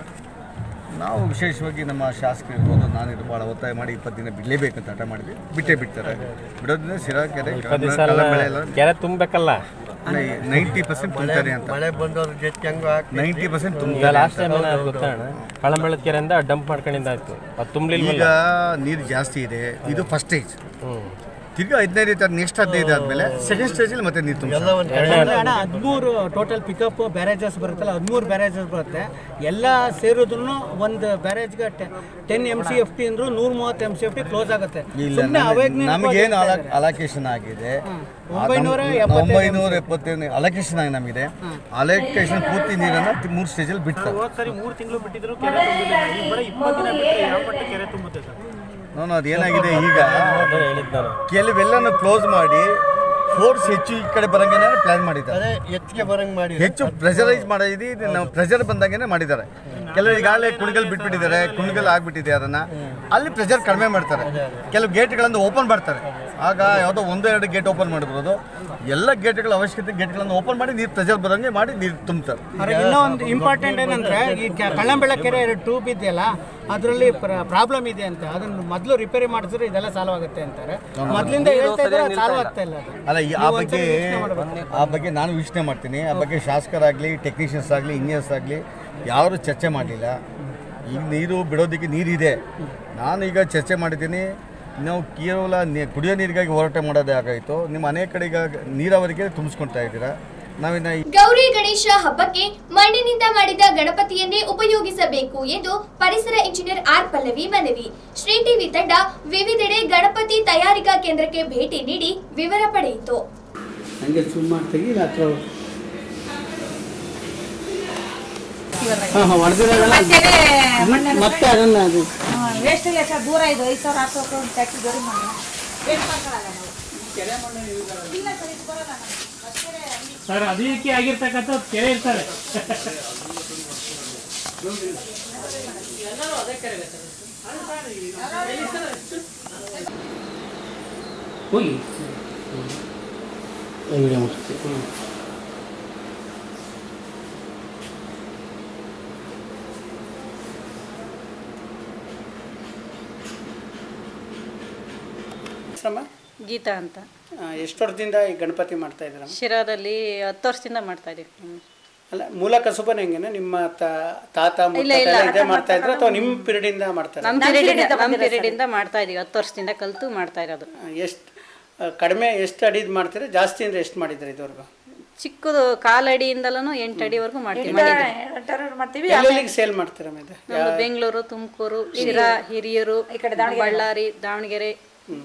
ನಾವು ವಿಶೇಷವಾಗಿ ನಮ್ಮ ಶಾಸಕರು ಇರ್ಬೋದು ನಾನಿರು ಭಾಳ ಒತ್ತಾಯ ಮಾಡಿ ಇಪ್ಪತ್ತು ದಿನ ಬಿಡಲೇಬೇಕಂತ ಹಠ ಮಾಡಿದ್ವಿ ಬಿಟ್ಟೇ ಬಿಡ್ತಾರೆ ಬಿಡೋದ್ರಿಂದ ಸಿರಾ ಕೆರೆ ಕಲ್ಲಂಬೆಳೆ ಎಲ್ಲ ಕೆರೆ ತುಂಬಬೇಕಲ್ಲ ನೈಂಟಿ ಪರ್ಸೆಂಟ್ ತುಂಬ್ತಾರೆ ಅಂತ ಮಳೆ ಬಂದವ್ರು ನೈಂಟಿ ಪರ್ಸೆಂಟ್ ಈಗ ತುಂಬ್ತಾರೆ ಲಾಸ್ಟ್ ಟೈಮ್ ಏನಾದ್ರು ಗೊತ್ತಣ್ಣ ಕಳಂಬೆಳದ ಕೆರೆಯಿಂದ ಡಂಪ್ ಮಾಡ್ಕೊಂಡಿಂದ ಆಯ್ತು ಅದು ತುಂಬಲಿಲ್ಲ ಈಗ ನೀರು ಜಾಸ್ತಿ ಇದೆ ಇದು ಫಸ್ಟ್ ಸ್ಟೇಜ್ ಹ್ಞೂ ತಿರ್ಗಿ ಹದಿನೈದು ತರ ನೆಕ್ಸ್ಟ್ ಹದಿನೈದು ಆದಮೇಲೆ ಸೆಕೆಂಡ್ ಸ್ಟೇಜಲ್ಲಿ ಮತ್ತೆ ನೀರು ತುಂಬ ಅಣ್ಣ ಹದಿಮೂರು ಟೋಟಲ್ ಪಿಕಪ್ ಬ್ಯಾರೇಜಸ್ ಬರುತ್ತಲ್ಲ ಹದಿಮೂರು ಬ್ಯಾರೇಜಸ್ ಬರುತ್ತೆ ಎಲ್ಲ ಸೇರಿದ್ರು ಒಂದು ಬ್ಯಾರೇಜ್ಗೆ ten M C F T ಅಂದ್ರು ನೂರ ಮೂವತ್ತು M C F T close ಆಗುತ್ತೆ ಇಲ್ಲ ಸುಮ್ಮನೆ ಅವೇಗ್ ನಮಗೇನು ಅಲೋಕೇಶನ್ ಆಗಿದೆ ಒಂಬೈನೂರ ಒಂಬೈನೂರ ಎಪ್ಪತ್ತೈದು ಅಲೋಕೇಶನ್ ಆಗಿ ನಮಗೆ ಅಲೋಕೇಶನ್ ಪೂರ್ತಿ ನೀರನ್ನು ಮೂರು ಸ್ಟೇಜಲ್ಲಿ ಬಿಡ್ತಾರೆ ಸರಿ ಮೂರು ತಿಂಗಳು ಬಿಟ್ಟಿದ್ರು ಕೆರೆ ತುಂಬಿಲ್ಲ ಈಗ ಬರೀ ಇಪ್ಪತ್ತು ದಿನ ಬಿಟ್ಟರೆ ಯಾವ ಮಟ್ಟ ಕೆರೆ ತುಂಬುತ್ತೆ ಸರ್ ನಾನು ಅದು ಏನಾಗಿದೆ ಈಗ ಅದು ಹೇಳಿದ್ದು ನಾನು ಕೆಲವೆಲ್ಲನೂ ಕ್ಲೋಸ್ ಮಾಡಿ ಫೋರ್ಸ್ ಹೆಚ್ಚು ಈ ಕಡೆ ಬರಂಗೇನೆ ಪ್ಲಾನ್ ಮಾಡಿದ್ದಾರೆ ಹೆಚ್ಚಿಗೆ ಬರಂಗ್ ಮಾಡಿ ಹೆಚ್ಚು ಪ್ರೆಷರೈಸ್ ಮಾಡೋದು ಇದು ನಾವು ಪ್ರೆಷರ್ ಬಂದಾಗೇನೆ ಮಾಡಿದ್ದಾರೆ ಕೆಲವು ಈಗಾಗಲೇ ಕುಣಿಗಲ್ ಬಿಟ್ಬಿಟ್ಟಿದ್ದಾರೆ ಕುಣಿಗಲ್ ಆಗ್ಬಿಟ್ಟಿದೆ ಅದನ್ನ ಅಲ್ಲಿ ಪ್ರೆಷರ್ ಕಡಿಮೆ ಮಾಡ್ತಾರೆ ಕೆಲವು ಗೇಟ್ಗಳನ್ನು ಓಪನ್ ಮಾಡ್ತಾರೆ ಆಗ ಯಾವುದೋ ಒಂದು ಎರಡು ಗೇಟ್ ಓಪನ್ ಮಾಡ್ಬೋದು ಎಲ್ಲ ಗೇಟ್ಗಳ ಅವಶ್ಯಕತೆ ಗೇಟ್ಗಳನ್ನು ಓಪನ್ ಮಾಡಿ ನೀರು ಪ್ರೆಷರ್ ಬರೋಂಗೆ ಮಾಡಿ ನೀರು ತುಂಬ್ತಾರೆ ಅರೆ ಇನ್ನೊಂದು ಇಂಪಾರ್ಟೆಂಟ್ ಏನಂದ್ರೆ ಈ ಕೆ- ಕಳ್ಳಂಬೆಳ ಕೆರೆ ಎರಡು ಟ್ಯೂಬ್ ಇದೆಯಲ್ಲ ಅದರಲ್ಲಿ ಪ್ರಾಬ್ಲಮ್ ಇದೆ ಅಂತ ಅದನ್ನ ಮೊದಲು ರಿಪೇರಿ ಮಾಡಿಸಿದ್ರೆ ಇದೆಲ್ಲ ಸಾಲ್ವ್ ಆಗುತ್ತೆ ಅಂತಾರೆ ಮೊದಲಿಂದ ಹೇಳ್ತಾ ಇದ್ರೆ ಸಾಲ್ವ್ ಆಗ್ತಾ ಇಲ್ಲ ಅದು ಅಲ್ಲ ಈ ಆ ಬಗ್ಗೆ ಆ ಬಗ್ಗೆ ನಾನು ವೀಕ್ಷಣೆ ಮಾಡ್ತೀನಿ ಆ ಬಗ್ಗೆ ಶಾಸಕರಾಗಲಿ ಟೆಕ್ನಿಷಿಯನ್ಸ್ ಆಗಲಿ ಇಂಜಿನಿಯರ್ಸ್ ಆಗಲಿ ಯಾರು ಚರ್ಚೆ ಮಾಡಲಿಲ್ಲ ಈಗ ನೀರು ಬಿಡೋದಕ್ಕೆ ನೀರಿದೆ ನಾನು ಈಗ ಚರ್ಚೆ ಮಾಡಿದ್ದೀನಿ ನಾವು ಕೇವಲ ನೀ- ಕುಡಿಯೋ ನೀರಿಗಾಗಿ ಹೋರಾಟ ಮಾಡೋದೇ ಆಗಾಯಿತು ನಿಮ್ಮ ಅನೇಕ ಕಡೆ ಈಗ ನೀರಾವರಿಗೆ ತುಂಬಿಸ್ಕೊಳ್ತಾ ಇದ್ದೀರಾ ನಾವಿನ್ನ ಈ- ಗೌರಿ ಗಣೇಶ ಹಬ್ಬಕ್ಕೆ ಮಣ್ಣಿನಿಂದ ಮಾಡಿದ ಗಣಪತಿಯನ್ನೇ ಉಪಯೋಗಿಸಬೇಕು ಎಂದು ಪರಿಸರ ಇಂಜಿನಿಯರ್ ಆರ್ ಪಲ್ಲವಿ ಮನವಿ ಶ್ರೀ ಟಿವಿ ತಂಡ ವಿವಿಧೆಡೆ ಗಣಪತಿ ತಯಾರಿಕಾ ಕೇಂದ್ರಕ್ಕೆ ಭೇಟಿ ನೀಡಿ ವಿವರ ಪಡೆಯಿತು ಹಂಗೆ ಜೂಮ್ ಮಾಡಿ ತೆಗಿ ಅಥವಾ ಹಾಂ ಹಾಂ ಹೊಡೆದಿರೋದಲ್ಲ ಮತ್ತೆ ಅದನ್ನ ಅದು ವೇಸ್ಟ್ ಇಲ್ಲ ಸರ್ ದೂರ ಇದು ಐದು ಸಾವಿರ ಆರು ಸಾವಿರ ಟ್ಯಾಕ್ಸಿ ಗೌರಿ ಮಾಡಿ ವೇಸ್ಟ್ ಮಾಡ್ಕೊಳ್ಳಲ್ಲ ನಾವು ಇಲ್ಲ ಸರ್ ಇದು ಬರಲ್ಲ ನಮ್ಗೆ. ಅಷ್ಟೇ ಸರ್ ಅದಕ್ಕೆ ಆಗಿರ್ತಕ್ಕಂಥ ಕೆರೆ ಇರ್ತಾರೆ ಹೋಗಿ ವಿಡಿಯೋ ಮುಗಿಸ್ತೀವಿ ಶ್ರಮ ಗೀತಾ ಅಂತ ಎಷ್ಟು ವರ್ಷದಿಂದ ಈ ಗಣಪತಿ ಮಾಡ್ತಾ ಇದ್ದೀರಾ ಶಿರಾದಲ್ಲಿ ಹತ್ತು ವರ್ಷದಿಂದ ಮಾಡ್ತಾ ಇದೀವಿ ಹ್ಮ್. ಅಲ್ಲ ಮೂಲ ಕಸುಬನ ಹೆಂಗೇನ ನಿಮ್ಮ ತ- ತಾತ ಇಲ್ಲ, ಮುತ್ತಾತ ಇಲ್ಲ. ಎಲ್ಲ ಇದೇ ಮಾಡ್ತಾ ಇದ್ರ ಅಥವಾ ನಿಮ್ಮ ಪೀರಿಯಡ್ ಇಂದ ಮಾಡ್ತಾರೆ ನಮ್ಮ ಪೀರಿಯಡ್ ನಮ್ಮ ಪೀರಿಯಡಿಂದ ಮಾಡ್ತಾ ಇದೀವಿ ಹತ್ತು ವರ್ಷದಿಂದ ಕಲಿತು ಮಾಡ್ತಾ ಇರೋದು ಎಷ್ಟು ಕಡಿಮೆ ಎಷ್ಟು ಅಡಿದ್ ಮಾಡ್ತೀರಾ ಜಾಸ್ತಿ ಅಂದ್ರೆ ಎಷ್ಟು ಮಾಡಿದ್ರಿ ಇದುವರೆಗೂ ಚಿಕ್ಕದು ಕಾಲಡಿಯಿಂದಲೂ ಎಂಟು ಅಡಿವರೆಗೂ ಮಾಡ್ತೀವಿ ಮನೆದು. ಎಲ್ಲೆಲ್ಲಿಗೆ ಸೇಲ್ ಮಾಡ್ತೀರಾ ಮೇಲೆ ನಮ್ದು ಬೆಂಗಳೂರು ತುಮಕೂರು ಶಿರಾ ಹಿರಿಯೂರು ಬಳ್ಳಾರಿ ದಾವಣಗೆರೆ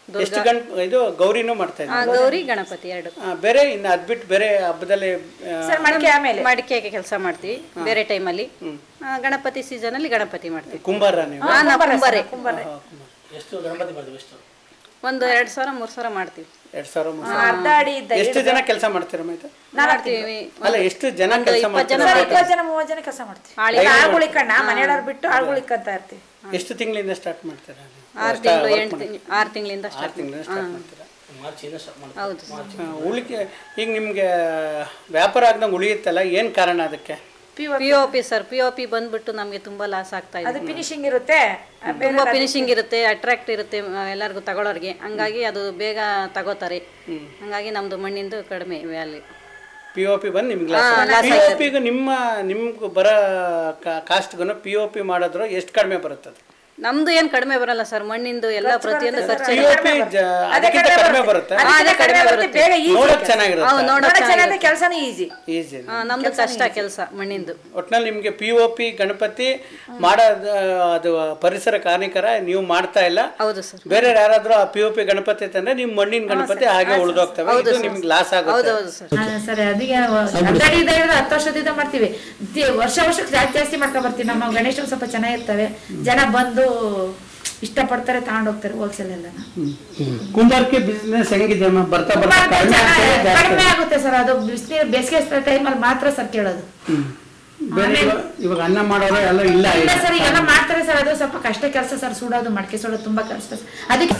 ಎಷ್ಟು ಗಣಪ ಇದು ಗೌರಿನೂ ಮಾಡ್ತಾ ಆ, ಇದ್ದಾರೆ ಗೌರಿ ಗಣಪತಿ ಎರಡು ಬೇರೆ ಇನ್ನು ಅದ್ಬಿಟ್ಟು ಬೇರೆ ಹಬ್ಬದಲ್ಲಿ ಆ, ಮಡಿಕೆಗೆ ಕೆಲಸ ಮಾಡ್ತೀವಿ ಬೇರೆ ಟೈಮಲ್ಲಿ ಗಣಪತಿ ಸೀಸನ್ ಅಲ್ಲಿ ಗಣಪತಿ ಮಾಡ್ತೀವಿ ಕುಂಬಾರ ನೀವು ಹಾ, ನಾವು ಕುಂಬಾರೆ ಎಷ್ಟು ಗಣಪತಿ ಮಾಡಿದ್ವಿ ಎಷ್ಟು ಒಂದು ಎರಡ್ ಸಾವಿರ ಮೂರ್ ಸಾವಿರ ಮಾಡ್ತೀವಿ ಎರಡು ಸಾವಿರ ಮೂರು ಅರ್ಧ ಸಾವಿರ. ಅಡಿ ಇದ್ದ ಎಷ್ಟು ಜನ ಕೆಲಸ ಮಾಡ್ತೀರಾ ಮೈತ ಮಾಡ್ತೀವಿ ಅಲ್ಲ ಎಷ್ಟು ಜನ ಒಂದು ಕೆಲಸ ಇಪ್ಪತ್ತು ಜನ ಮಾಡ್ತೀರಾ ಇಪ್ಪತ್ತು ಜನ ಮೂವತ್ತು ಜನ ಕೆಲಸ ಮಾಡ್ತೀವಿ ಆಳಿಗೆ ಆಳ್ಗಳು ಇಕ್ಕಣ್ಣ ಮನೆಯವ್ರು ಬಿಟ್ಟು ಆಳ್ಗಳು ಇಕ್ಕಂತ ಇರ್ತೀವಿ ಎಷ್ಟು ತಿಂಗಳಿಂದ ಸ್ಟಾರ್ಟ್ ಮಾಡ್ತೀರಾ ನೀವು? ಆರು start ತಿಂಗಳು work ಎಂಟು ಮಾಡಿ- ತಿಂಗಳು ಆರು ತಿಂಗಳಿಂದ ಆರು ಸ್ಟಾರ್ಟ್ ತಿಂಗಳಿಂದ ಸ್ಟಾರ್ಟ್ ಮಾಡ್ತೀರಾ ಹೌದು ಆ, ಉಳಿಕೆ ಈಗ ನಿಮಗೆ ವ್ಯಾಪಾರ ಆಗ್ದಂಗೆ ಉಳಿಯುತ್ತಲ್ಲ ಏನು ಕಾರಣ ಅದಕ್ಕೆ P O P sir P O P ಬಂದ್ಬಿಟ್ಟು ನಮಗೆ ತುಂಬಾ ಲಾಸ್ ಆಗ್ತಾ ಅದು ಇದೆ ಫಿನಿಶಿಂಗ್ ಇರುತ್ತೆ ತುಂಬಾ ಫಿನಿಶಿಂಗ್ ಇರುತ್ತೆ ಅಟ್ರಾಕ್ಟ್ ಇರುತ್ತೆ ಆ, ಎಲ್ಲರಿಗೂ ತಗೊಳ್ಳೋರಿಗೆ ಹಂಗಾಗಿ ಅದು ಬೇಗ ತಗೋತಾರೆ ಹಂಗಾಗಿ ನಮ್ದು ಮಣ್ಣಿಂದು ಕಡಿಮೆ ವ್ಯಾಲ್ಯೂ ಪಿ ಒ ಪಿ ಬಂದು ನಿಮ್ಗೆ ಹಾ, loss ಪಿ ಒ ಆಯ್ತದೆ. ಪಿಗೂ ನಿಮ್ಮ ನಿಮ್ಗೆ ಬರೋ ಕಾಸ್ಟ್ಗೂ ಪಿ ಒ ಪಿ ಮಾಡಿದ್ರು ಎಷ್ಟು ಕಡಿಮೆ ಬರುತ್ತದೆ ನಮ್ದು ಏನ್ ಕಡಿಮೆ ಬರಲ್ಲ ಸರ್ ಮಣ್ಣಿಂದು ಎಲ್ಲ ಪ್ರತಿಯೊಂದು ಖರ್ಚು ಪಿ ಒ ಪಿ ಅದಕ್ಕಿಂತ ಕಡಿಮೆ ಬರುತ್ತೆ ಹಾ, ಅದೇ ಕಡಿಮೆ ಬರುತ್ತೆ ಬೇಗ easy ನೋಡಕ್ ಕೆಲ್ಸ. ಚೆನ್ನಾಗಿರುತ್ತೆ ಹೌದು, ನೋಡಕ್ ಚೆನ್ನಾಗಿ ಕೆಲಸನೇ ಈಸಿ ಈಸಿ ಆ, ನಮ್ದು ಕಷ್ಟ ಕೆಲಸ ಮಣ್ಣಿಂದು ಒಟ್ನಲ್ಲಿ ನಿಮಗೆ ಪಿ ಒ ಪಿ ಗಣಪತಿ ಮಾಡೋದು ಅದು ಪರಿಸರ ಕಾರ್ಮಿಕರ ನೀವು ಮಾಡ್ತಾ ಇಲ್ಲ ಹೌದು ಸರ್ ಬೇರೆ ಯಾರಾದ್ರೂ ಆ ಪಿ ಒ ಪಿ ಗಣಪತಿ ತಂದ್ರೆ ನಿಮ್ಮ ಮಣ್ಣಿನ ಗಣಪತಿ ಹಾಗೆ ಉಳಿದೋಗ್ತವೆ ಇದು ನಿಮ್ಗೆ ಲಾಸ್ ಆಗುತ್ತೆ ಹೌದೌದು ಸರ್ ಸರಿ ಅದಕ್ಕೆ ಅಂಗಡಿಯಿಂದ ಹಿಡಿದು ಹತ್ತು ವರ್ಷದಿಂದ ಮಾಡ್ತೀವಿ ದಿ- ವರ್ಷ ವರ್ಷಕ್ಕೆ ಜಾಸ್ತಿ ಜಾಸ್ತಿ ಮಾಡ್ಕೊಂಡ್ ಬರ್ತೀವಿ ನಮ್ಮ ಗಣೇಶ ಸ್ವಲ್ಪ ಚೆನ್ನಾಗಿರ್ತವೆ ಜನ ಬಂದು ಇಷ್ಟಪಡ್ತಾರೆ ತಗೊಂಡೋಗ್ತಾರೆ ಹೋಲ್ಸೇಲ್ ಎಲ್ಲ ಕುಂಬಾರಿಕೆ ಬಿಸ್ನೆಸ್ ಹೆಂಗಿದೆ ಅಮ್ಮ? ಬರ್ತಾ ಬರ್ತಾ ಕಡಿಮೆ ಆಗ್ತದೆ, ಜಾಸ್ತಿ ಕಡಿಮೆ ಆಗುತ್ತೆ ಸರ್ ಅದು ಬಿಸಿನೀರು ಬೇಸಿಗೆ ಟೈಮಲ್ಲಿ ಮಾತ್ರ ಸರ್ ಕೇಳೋದು ಬೇರೆ ಇವಾಗ- ಇವಾಗ ಅನ್ನ ಮಾಡೋರು ಎಲ್ಲ ಇಲ್ಲ ಇಲ್ಲ ಈಗ. ಸರ್ ಈಗೆಲ್ಲ ಮಾಡ್ತಾರೆ ಸರ್ ಅದು ಸ್ವಲ್ಪ ಕಷ್ಟ ಕೆಲಸ ಸರ್ ಸುಡೋದು ಮಡಕೆ ಸುಡೋದು ತುಂಬಾ ಕಷ್ಟ ಸರ್. ಅದಕ್ಕೆ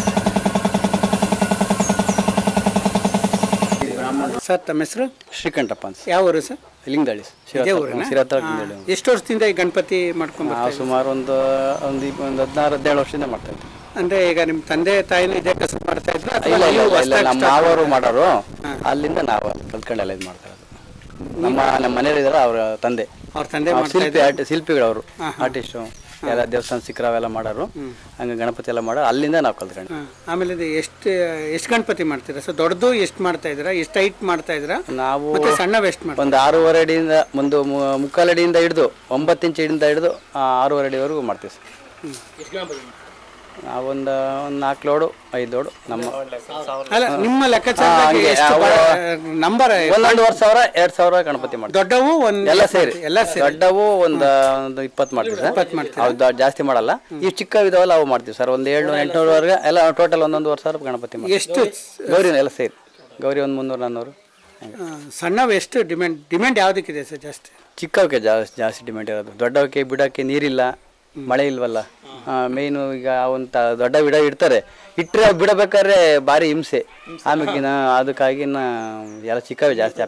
ಸರ್ ತಮ್ಮ ಹೆಸರು ಶ್ರೀಕಂಠಪ್ಪ ಅಂತ ಯಾವ ಊರು ಸರ್ ಲಿಂಗದಳ್ಳಿ ಇದೇ ಊರೇನಾ? ಶಿರತ್ತ ಹಾ. ಎಷ್ಟು ವರ್ಷದಿಂದ ಈ ಗಣಪತಿ ಮಾಡ್ಕೊಂಡು ನಾವು ಸುಮಾರು ಒಂದು ಒಂದು ಇಪ್ಪ- ಒಂದು ಹದಿನಾರು ಹದಿನೇಳು ವರ್ಷದಿಂದ ಮಾಡ್ತಾ ಇದ್ವಿ ಅಂದ್ರೆ ಈಗ ನಿಮ್ಮ ತಂದೆ ತಾಯಿನ ಇದೇ ಕೆಲಸ ಮಾಡ್ತಾ ಇದ್ರ ಇಲ್ಲ ಇಲ್ಲ ಇಲ್ಲ, ಇಲ್ಲ ನಮ್ಮ ಮಾವರು ಮಾಡೋರು ಅಲ್ಲಿಂದ ನಾವು ಕಲ್ತ್ಕೊಂಡೆಲ್ಲ ಇದು ಮಾಡ್ತಾ ಇರೋದು ನಮ್ಮ ನಮ್ಮ ಮನೆಯವರು ಇದಾರೆ ಅವ್ರ ತಂದೆ ಅವ್ರ ತಂದೆ ಅವ್ರು ಮಾಡ್ತಾ ಶಿಲ್ಪಿ ಇದ್ರು? ಆರ್ಟಿ ಶಿಲ್ಪಿಗಳು ಅವರು ಆರ್ಟಿಸ್ಟು ಎಲ್ಲ ದೇವಸ್ಥಾನ ಸಿಕ್ಕರ ಅವೆಲ್ಲ ಮಾಡೋರು ಹಂಗೆ ಗಣಪತಿ ಎಲ್ಲ ಮಾಡೋ ಅಲ್ಲಿಂದ ನಾವು ಕಲ್ತ್ಕೊಂಡು ಹಾ. ಆಮೇಲೆ ಇದು ಎಷ್ಟು ಎಷ್ಟು ಗಣಪತಿ ಮಾಡ್ತೀರಾ ಸೊ ದೊಡ್ಡದು ಎಷ್ಟು ಮಾಡ್ತಾ ಇದ್ದೀರಾ ಎಷ್ಟು ಹೈಟ್ ಮಾಡ್ತಾ ಇದ್ದೀರಾ ನಾವು ಮತ್ತೆ ಸಣ್ಣವು ಎಷ್ಟು ಮಾಡ್ತೀರಾ ಒಂದು ಆರೂವರೆ ಅಡಿಯಿಂದ ಒಂದು ಮು- ಮುಕ್ಕಾಲು ಅಡಿಯಿಂದ ಹಿಡಿದು ಒಂಬತ್ತು ಇಂಚ್ ಹಿಡಿಯಿಂದ ಹಿಡಿದು ಆ, ಆರೂವರೆ ಅಡಿವರೆಗೂ ಮಾಡ್ತೀವಿ ಸರ್ ನಾವೊಂದು ಒಂದು ನಾಲ್ಕು ಲೋಡು ಐದು ಲೋಡು ನಮ್ಮ ಅಲ್ಲ ನಿಮ್ಮ ಹಾ, ಲೆಕ್ಕಾಚಾರದಾಗ ಹಂಗೆ ಎಷ್ಟು ಅವು- ನಂಬರ್ ಒಂದೊಂದುವರೆ ಸಾವಿರ ಎರಡು ಸಾವಿರ ಗಣಪತಿ ಮಾಡ್ತೀವಿ ದೊಡ್ಡವು ಒಂದು ಎಲ್ಲ ಸೇರಿ ಎಲ್ಲ ಸೇರಿ ದೊಡ್ಡವು ಒಂದು ಒಂದು ಇಪ್ಪತ್ತು ಮಾಡ್ತೀವಿ ಸರ್ ಅವು ದ- ಜಾಸ್ತಿ ಮಾಡಲ್ಲ ಈ ಚಿಕ್ಕ ಇದಾವಲ್ಲ ಅವು ಮಾಡ್ತೀವಿ ಸರ್ ಒಂದು ಏಳು ಎಂಟುನೂರವರೆಗೆ ಎಲ್ಲ ಟೋಟಲ್ ಒಂದೊಂದುವರೆ ಸಾವಿರ ಗಣಪತಿ ಮಾಡ್ತೀವಿ ಎಷ್ಟು ಗೌರಿನ ಎಲ್ಲ ಸೇರಿ ಗೌರಿ ಒಂದು ಮುನ್ನೂರು ನಾನ್ನೂರು ಆ, ಸಣ್ಣವು ಎಷ್ಟು ಡಿಮ್ಯಾಂಡ್ ಡಿಮ್ಯಾಂಡ್ ಯಾವುದಕ್ಕಿದೆ ಸರ್ ಜಾಸ್ತಿ ಚಿಕ್ಕವಕ್ಕೆ ಜಾಸ್ತಿ ಜಾಸ್ತಿ ಡಿಮ್ಯಾಂಡ್ ಇರೋದು ದೊಡ್ಡವಕ್ಕೆ ಬಿಡೋಕ್ಕೆ ನೀರಿಲ್ಲ ಮಳೆ ಇಲ್ವಲ್ಲ ಮೇಯ್ನು ಈಗ ಒಂದು ದೊಡ್ಡ ಬಿಡ ಇಡ್ತಾರೆ ಇಟ್ಟರೆ ಬಿಡಬೇಕಾದ್ರೆ ಭಾರಿ ಹಿಂಸೆ ಆಮೇಲೆ ಅದಕ್ಕಾಗಿ ನಾ ಎಲ್ಲ ಚಿಕ್ಕವೇ ಜಾಸ್ತಿ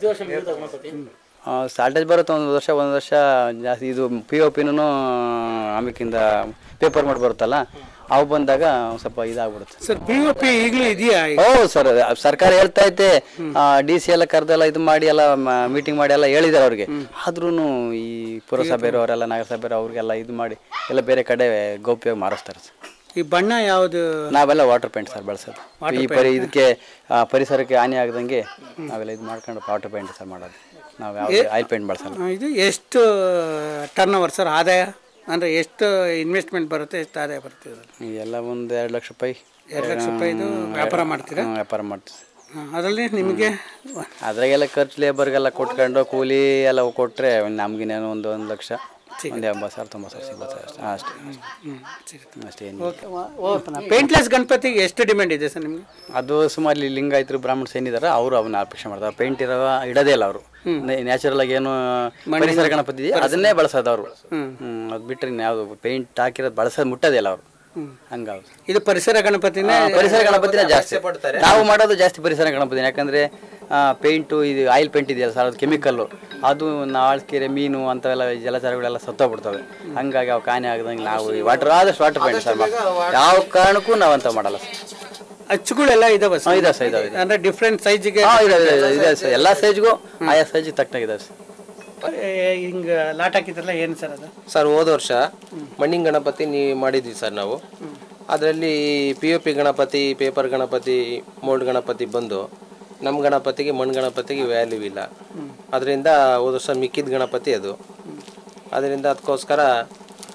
ಶಾರ್ಟೇಜ್ ಬರುತ್ತೆ ಒಂದು ವರ್ಷ ಒಂದು ವರ್ಷ ಜಾಸ್ತಿ ಇದು ಪಿ ಒ ಪಿನೂ ಆಮೇಕಿಂದ ಪೇಪರ್ ಮಾಡಿ ಬರುತ್ತಲ್ಲ ಅವು ಬಂದಾಗ ಒಂದ್ ಸ್ವಲ್ಪ ಇದಾಗ್ಬಿಡುತ್ತೆ ಸರ್ ಪಿ ಒ ಪಿ ಈಗಲೂ ಇದೆಯಾ ಹೌದು ಸರ್ ಸರ್ಕಾರ ಹೇಳ್ತಾ ಐತೆ ಡಿ ಸಿ ಎಲ್ಲ ಕರೆದೆಲ್ಲ ಇದು ಮಾಡಿ ಎಲ್ಲ ಮೀಟಿಂಗ್ ಮಾಡಿ ಎಲ್ಲ ಹೇಳಿದ್ದಾರೆ ಅವ್ರಿಗೆ ಆದ್ರೂ ಈ ಪುರಸಭೆಯವರೆಲ್ಲ ನಗರಸಭೆಯವರು ಅವ್ರಿಗೆಲ್ಲ ಇದು ಮಾಡಿ ಎಲ್ಲ ಬೇರೆ ಕಡೆ ಗೌಪ್ಯವಾಗಿ ಮಾರಿಸ್ತಾರೆ ಸರ್ ಈ ಬಣ್ಣ ಯಾವುದು ನಾವೆಲ್ಲ ವಾಟರ್ ಪೇಂಟ್ ಸರ್ ಬಳಸೋದು ಈ ಪರಿ ಇದಕ್ಕೆ ಆ, ಪರಿಸರಕ್ಕೆ ಹಾನಿ ಆಗದಂಗೆ ನಾವೆಲ್ಲ ಇದು ಮಾಡ್ಕೊಂಡು ವಾಟರ್ ಪೇಂಟ್ ಸರ್ ಮಾಡೋದು ನಾವು ಯಾವುದೇ ಆಯಿಲ್ ಪೇಂಟ್ ಬಳಸಲ್ಲ ಆ, ಇದು ಎಷ್ಟು ಟರ್ನ್ ಓವರ್ ಸರ್ ಆದಾಯ ಅಂದರೆ ಎಷ್ಟು ಇನ್ವೆಸ್ಟ್ಮೆಂಟ್ ಬರುತ್ತೆ ಎಷ್ಟು ಆದಾಯ ಬರುತ್ತೆ ಇದ್ರಲ್ಲಿ? ಎಲ್ಲ ಒಂದು ಎರಡು ಲಕ್ಷ ರೂಪಾಯಿ ಎರಡು ಲಕ್ಷ ರೂಪಾಯಿದು ಹ್ಮ್, ವ್ಯಾಪಾರ ಮಾಡ್ತೀರಾ? ಹ್ಮ್, ವ್ಯಾಪಾರ ಮಾಡ್ತೀವಿ ಆ, ಅದರಲ್ಲಿ ನಿಮಗೆ ಅದ್ರಾಗೆಲ್ಲ ಖರ್ಚು ಲೇಬರ್ಗೆಲ್ಲ ಕೊಟ್ಕೊಂಡು ಕೂಲಿ ಎಲ್ಲ ಕೊಟ್ಟರೆ ನಮ್ಗಿನ್ನೇನು ಒಂದು ಒಂದು ಲಕ್ಷ ಒಂದು ಎಂಬತ್ತು ಸಾವಿರ ತೊಂಬತ್ತು ಸಾವಿರ ಸಿಗುತ್ತೆ ಅಷ್ಟೇ ಅಷ್ಟೇ ಸಿಗುತ್ತೆ ಅಷ್ಟೇ ಏನು ಓಕೆ ಪೇಂಟ್ಲೆಸ್ ಗಣಪತಿಗೆ ಎಷ್ಟು ಡಿಮ್ಯಾಂಡ್ ಇದೆ ಸರ್ ನಿಮಗೆ ಅದು ಸುಮಾರು ಇಲ್ಲಿ ಲಿಂಗಾಯತರು ಬ್ರಾಹ್ಮಣ್ಸ್ ಏನಿದಾರೆ ಅವರು ಅವನ್ನ ಅಪೇಕ್ಷೆ ಮಾಡ್ತಾರೆ ಪೇಂಟ್ ಇರೋ ಇಡೋದೇ ಇಲ್ಲ ಅವರು ನ್ಯಾಚುರಲ್ ಆಗಿ ಏನು ಪರಿಸರ ಗಣಪತಿ ಇದೆಯಾ ಅದನ್ನೇ ಬಳಸೋದು ಅವರು ಹ್ಮ್ ಅದು ಬಿಟ್ಟರೆ ಯಾವುದು ಪೇಂಟ್ ಹಾಕಿರೋದು ಬಳಸೋದು ಮುಟ್ಟೋದೇ ಇಲ್ಲ ಅವರು ಹಂಗಾವ್ ಇದು ಪರಿಸರ ಗಣಪತಿನೇ ಆ, ಪರಿಸರ ಗಣಪತಿನೇ ಜಾಸ್ತಿ ನಾವು ಮಾಡೋದು ಜಾಸ್ತಿ ಪರಿಸರ ಗಣಪತಿ ಯಾಕಂದ್ರೆ ಪೇಂಟು ಇದು ಆಯಿಲ್ ಪೇಂಟ್ ಇದೆಯಲ್ಲ ಸರ್ ಅದು ಕೆಮಿಕಲ್ಲು ಅದು ನಾಳ್ಕೆರೆ ಮೀನು ಅಂಥವೆಲ್ಲ ಜಲಚರಗಳೆಲ್ಲ ಸತ್ತೋಗ್ಬಿಡ್ತವೆ ಹಂಗಾಗಿ ಅವು ಕಾಣೆ ಆಗದಂಗೆ ನಾವು ವಾಟರ್ ಆದಷ್ಟು ವಾಟರ್ ಪೇಂಟ್ ಸರ್ ಯಾವ ಕಾರಣಕ್ಕೂ ನಾವು ಅಂತ ಮಾಡಲ್ಲ ಅಚ್ಚುಗಳೆಲ್ಲ ಇದಾವೆ ಹಾ, ಇದಾವೆ ಸರ್, ಇದಾವೆ, ಇದಾವೆ. ಅಂದರೆ ಡಿಫ್ರೆಂಟ್ ಸೈಜಿಗೆ ಹಾಂ ಇದೆ ಇದೆ ಇದೆ ಸರ್ ಎಲ್ಲ ಸೈಜ್ಗೂ ಆಯಾ ಸೈಜಿಗೆ ತಕ್ಕನಾಗಿದ್ದಾವೆ ಸರ್ ಹಿಂಗೆ ಲಾಟ್ ಹಾಕಿದ್ರಲ್ಲ ಏನು ಸರ್ ಅದು ಸರ್ ಹೋದ ವರ್ಷ ಮಣ್ಣಿನ ಗಣಪತಿ ನೀ ಮಾಡಿದ್ವಿ ಸರ್ ನಾವು ಅದರಲ್ಲಿ P O P Ganapati paper Ganapati mould Ganapati ಬಂದು ನಮ್ಮ ಗಣಪತಿಗೆ ಮಣ್ಣು ಗಣಪತಿಗೆ ವ್ಯಾಲ್ಯೂ ಇಲ್ಲ ಅದರಿಂದ ಹೋದ ವರ್ಷ ಮಿಕ್ಕಿದ ಗಣಪತಿ ಅದು ಅದರಿಂದ ಅದಕ್ಕೋಸ್ಕರ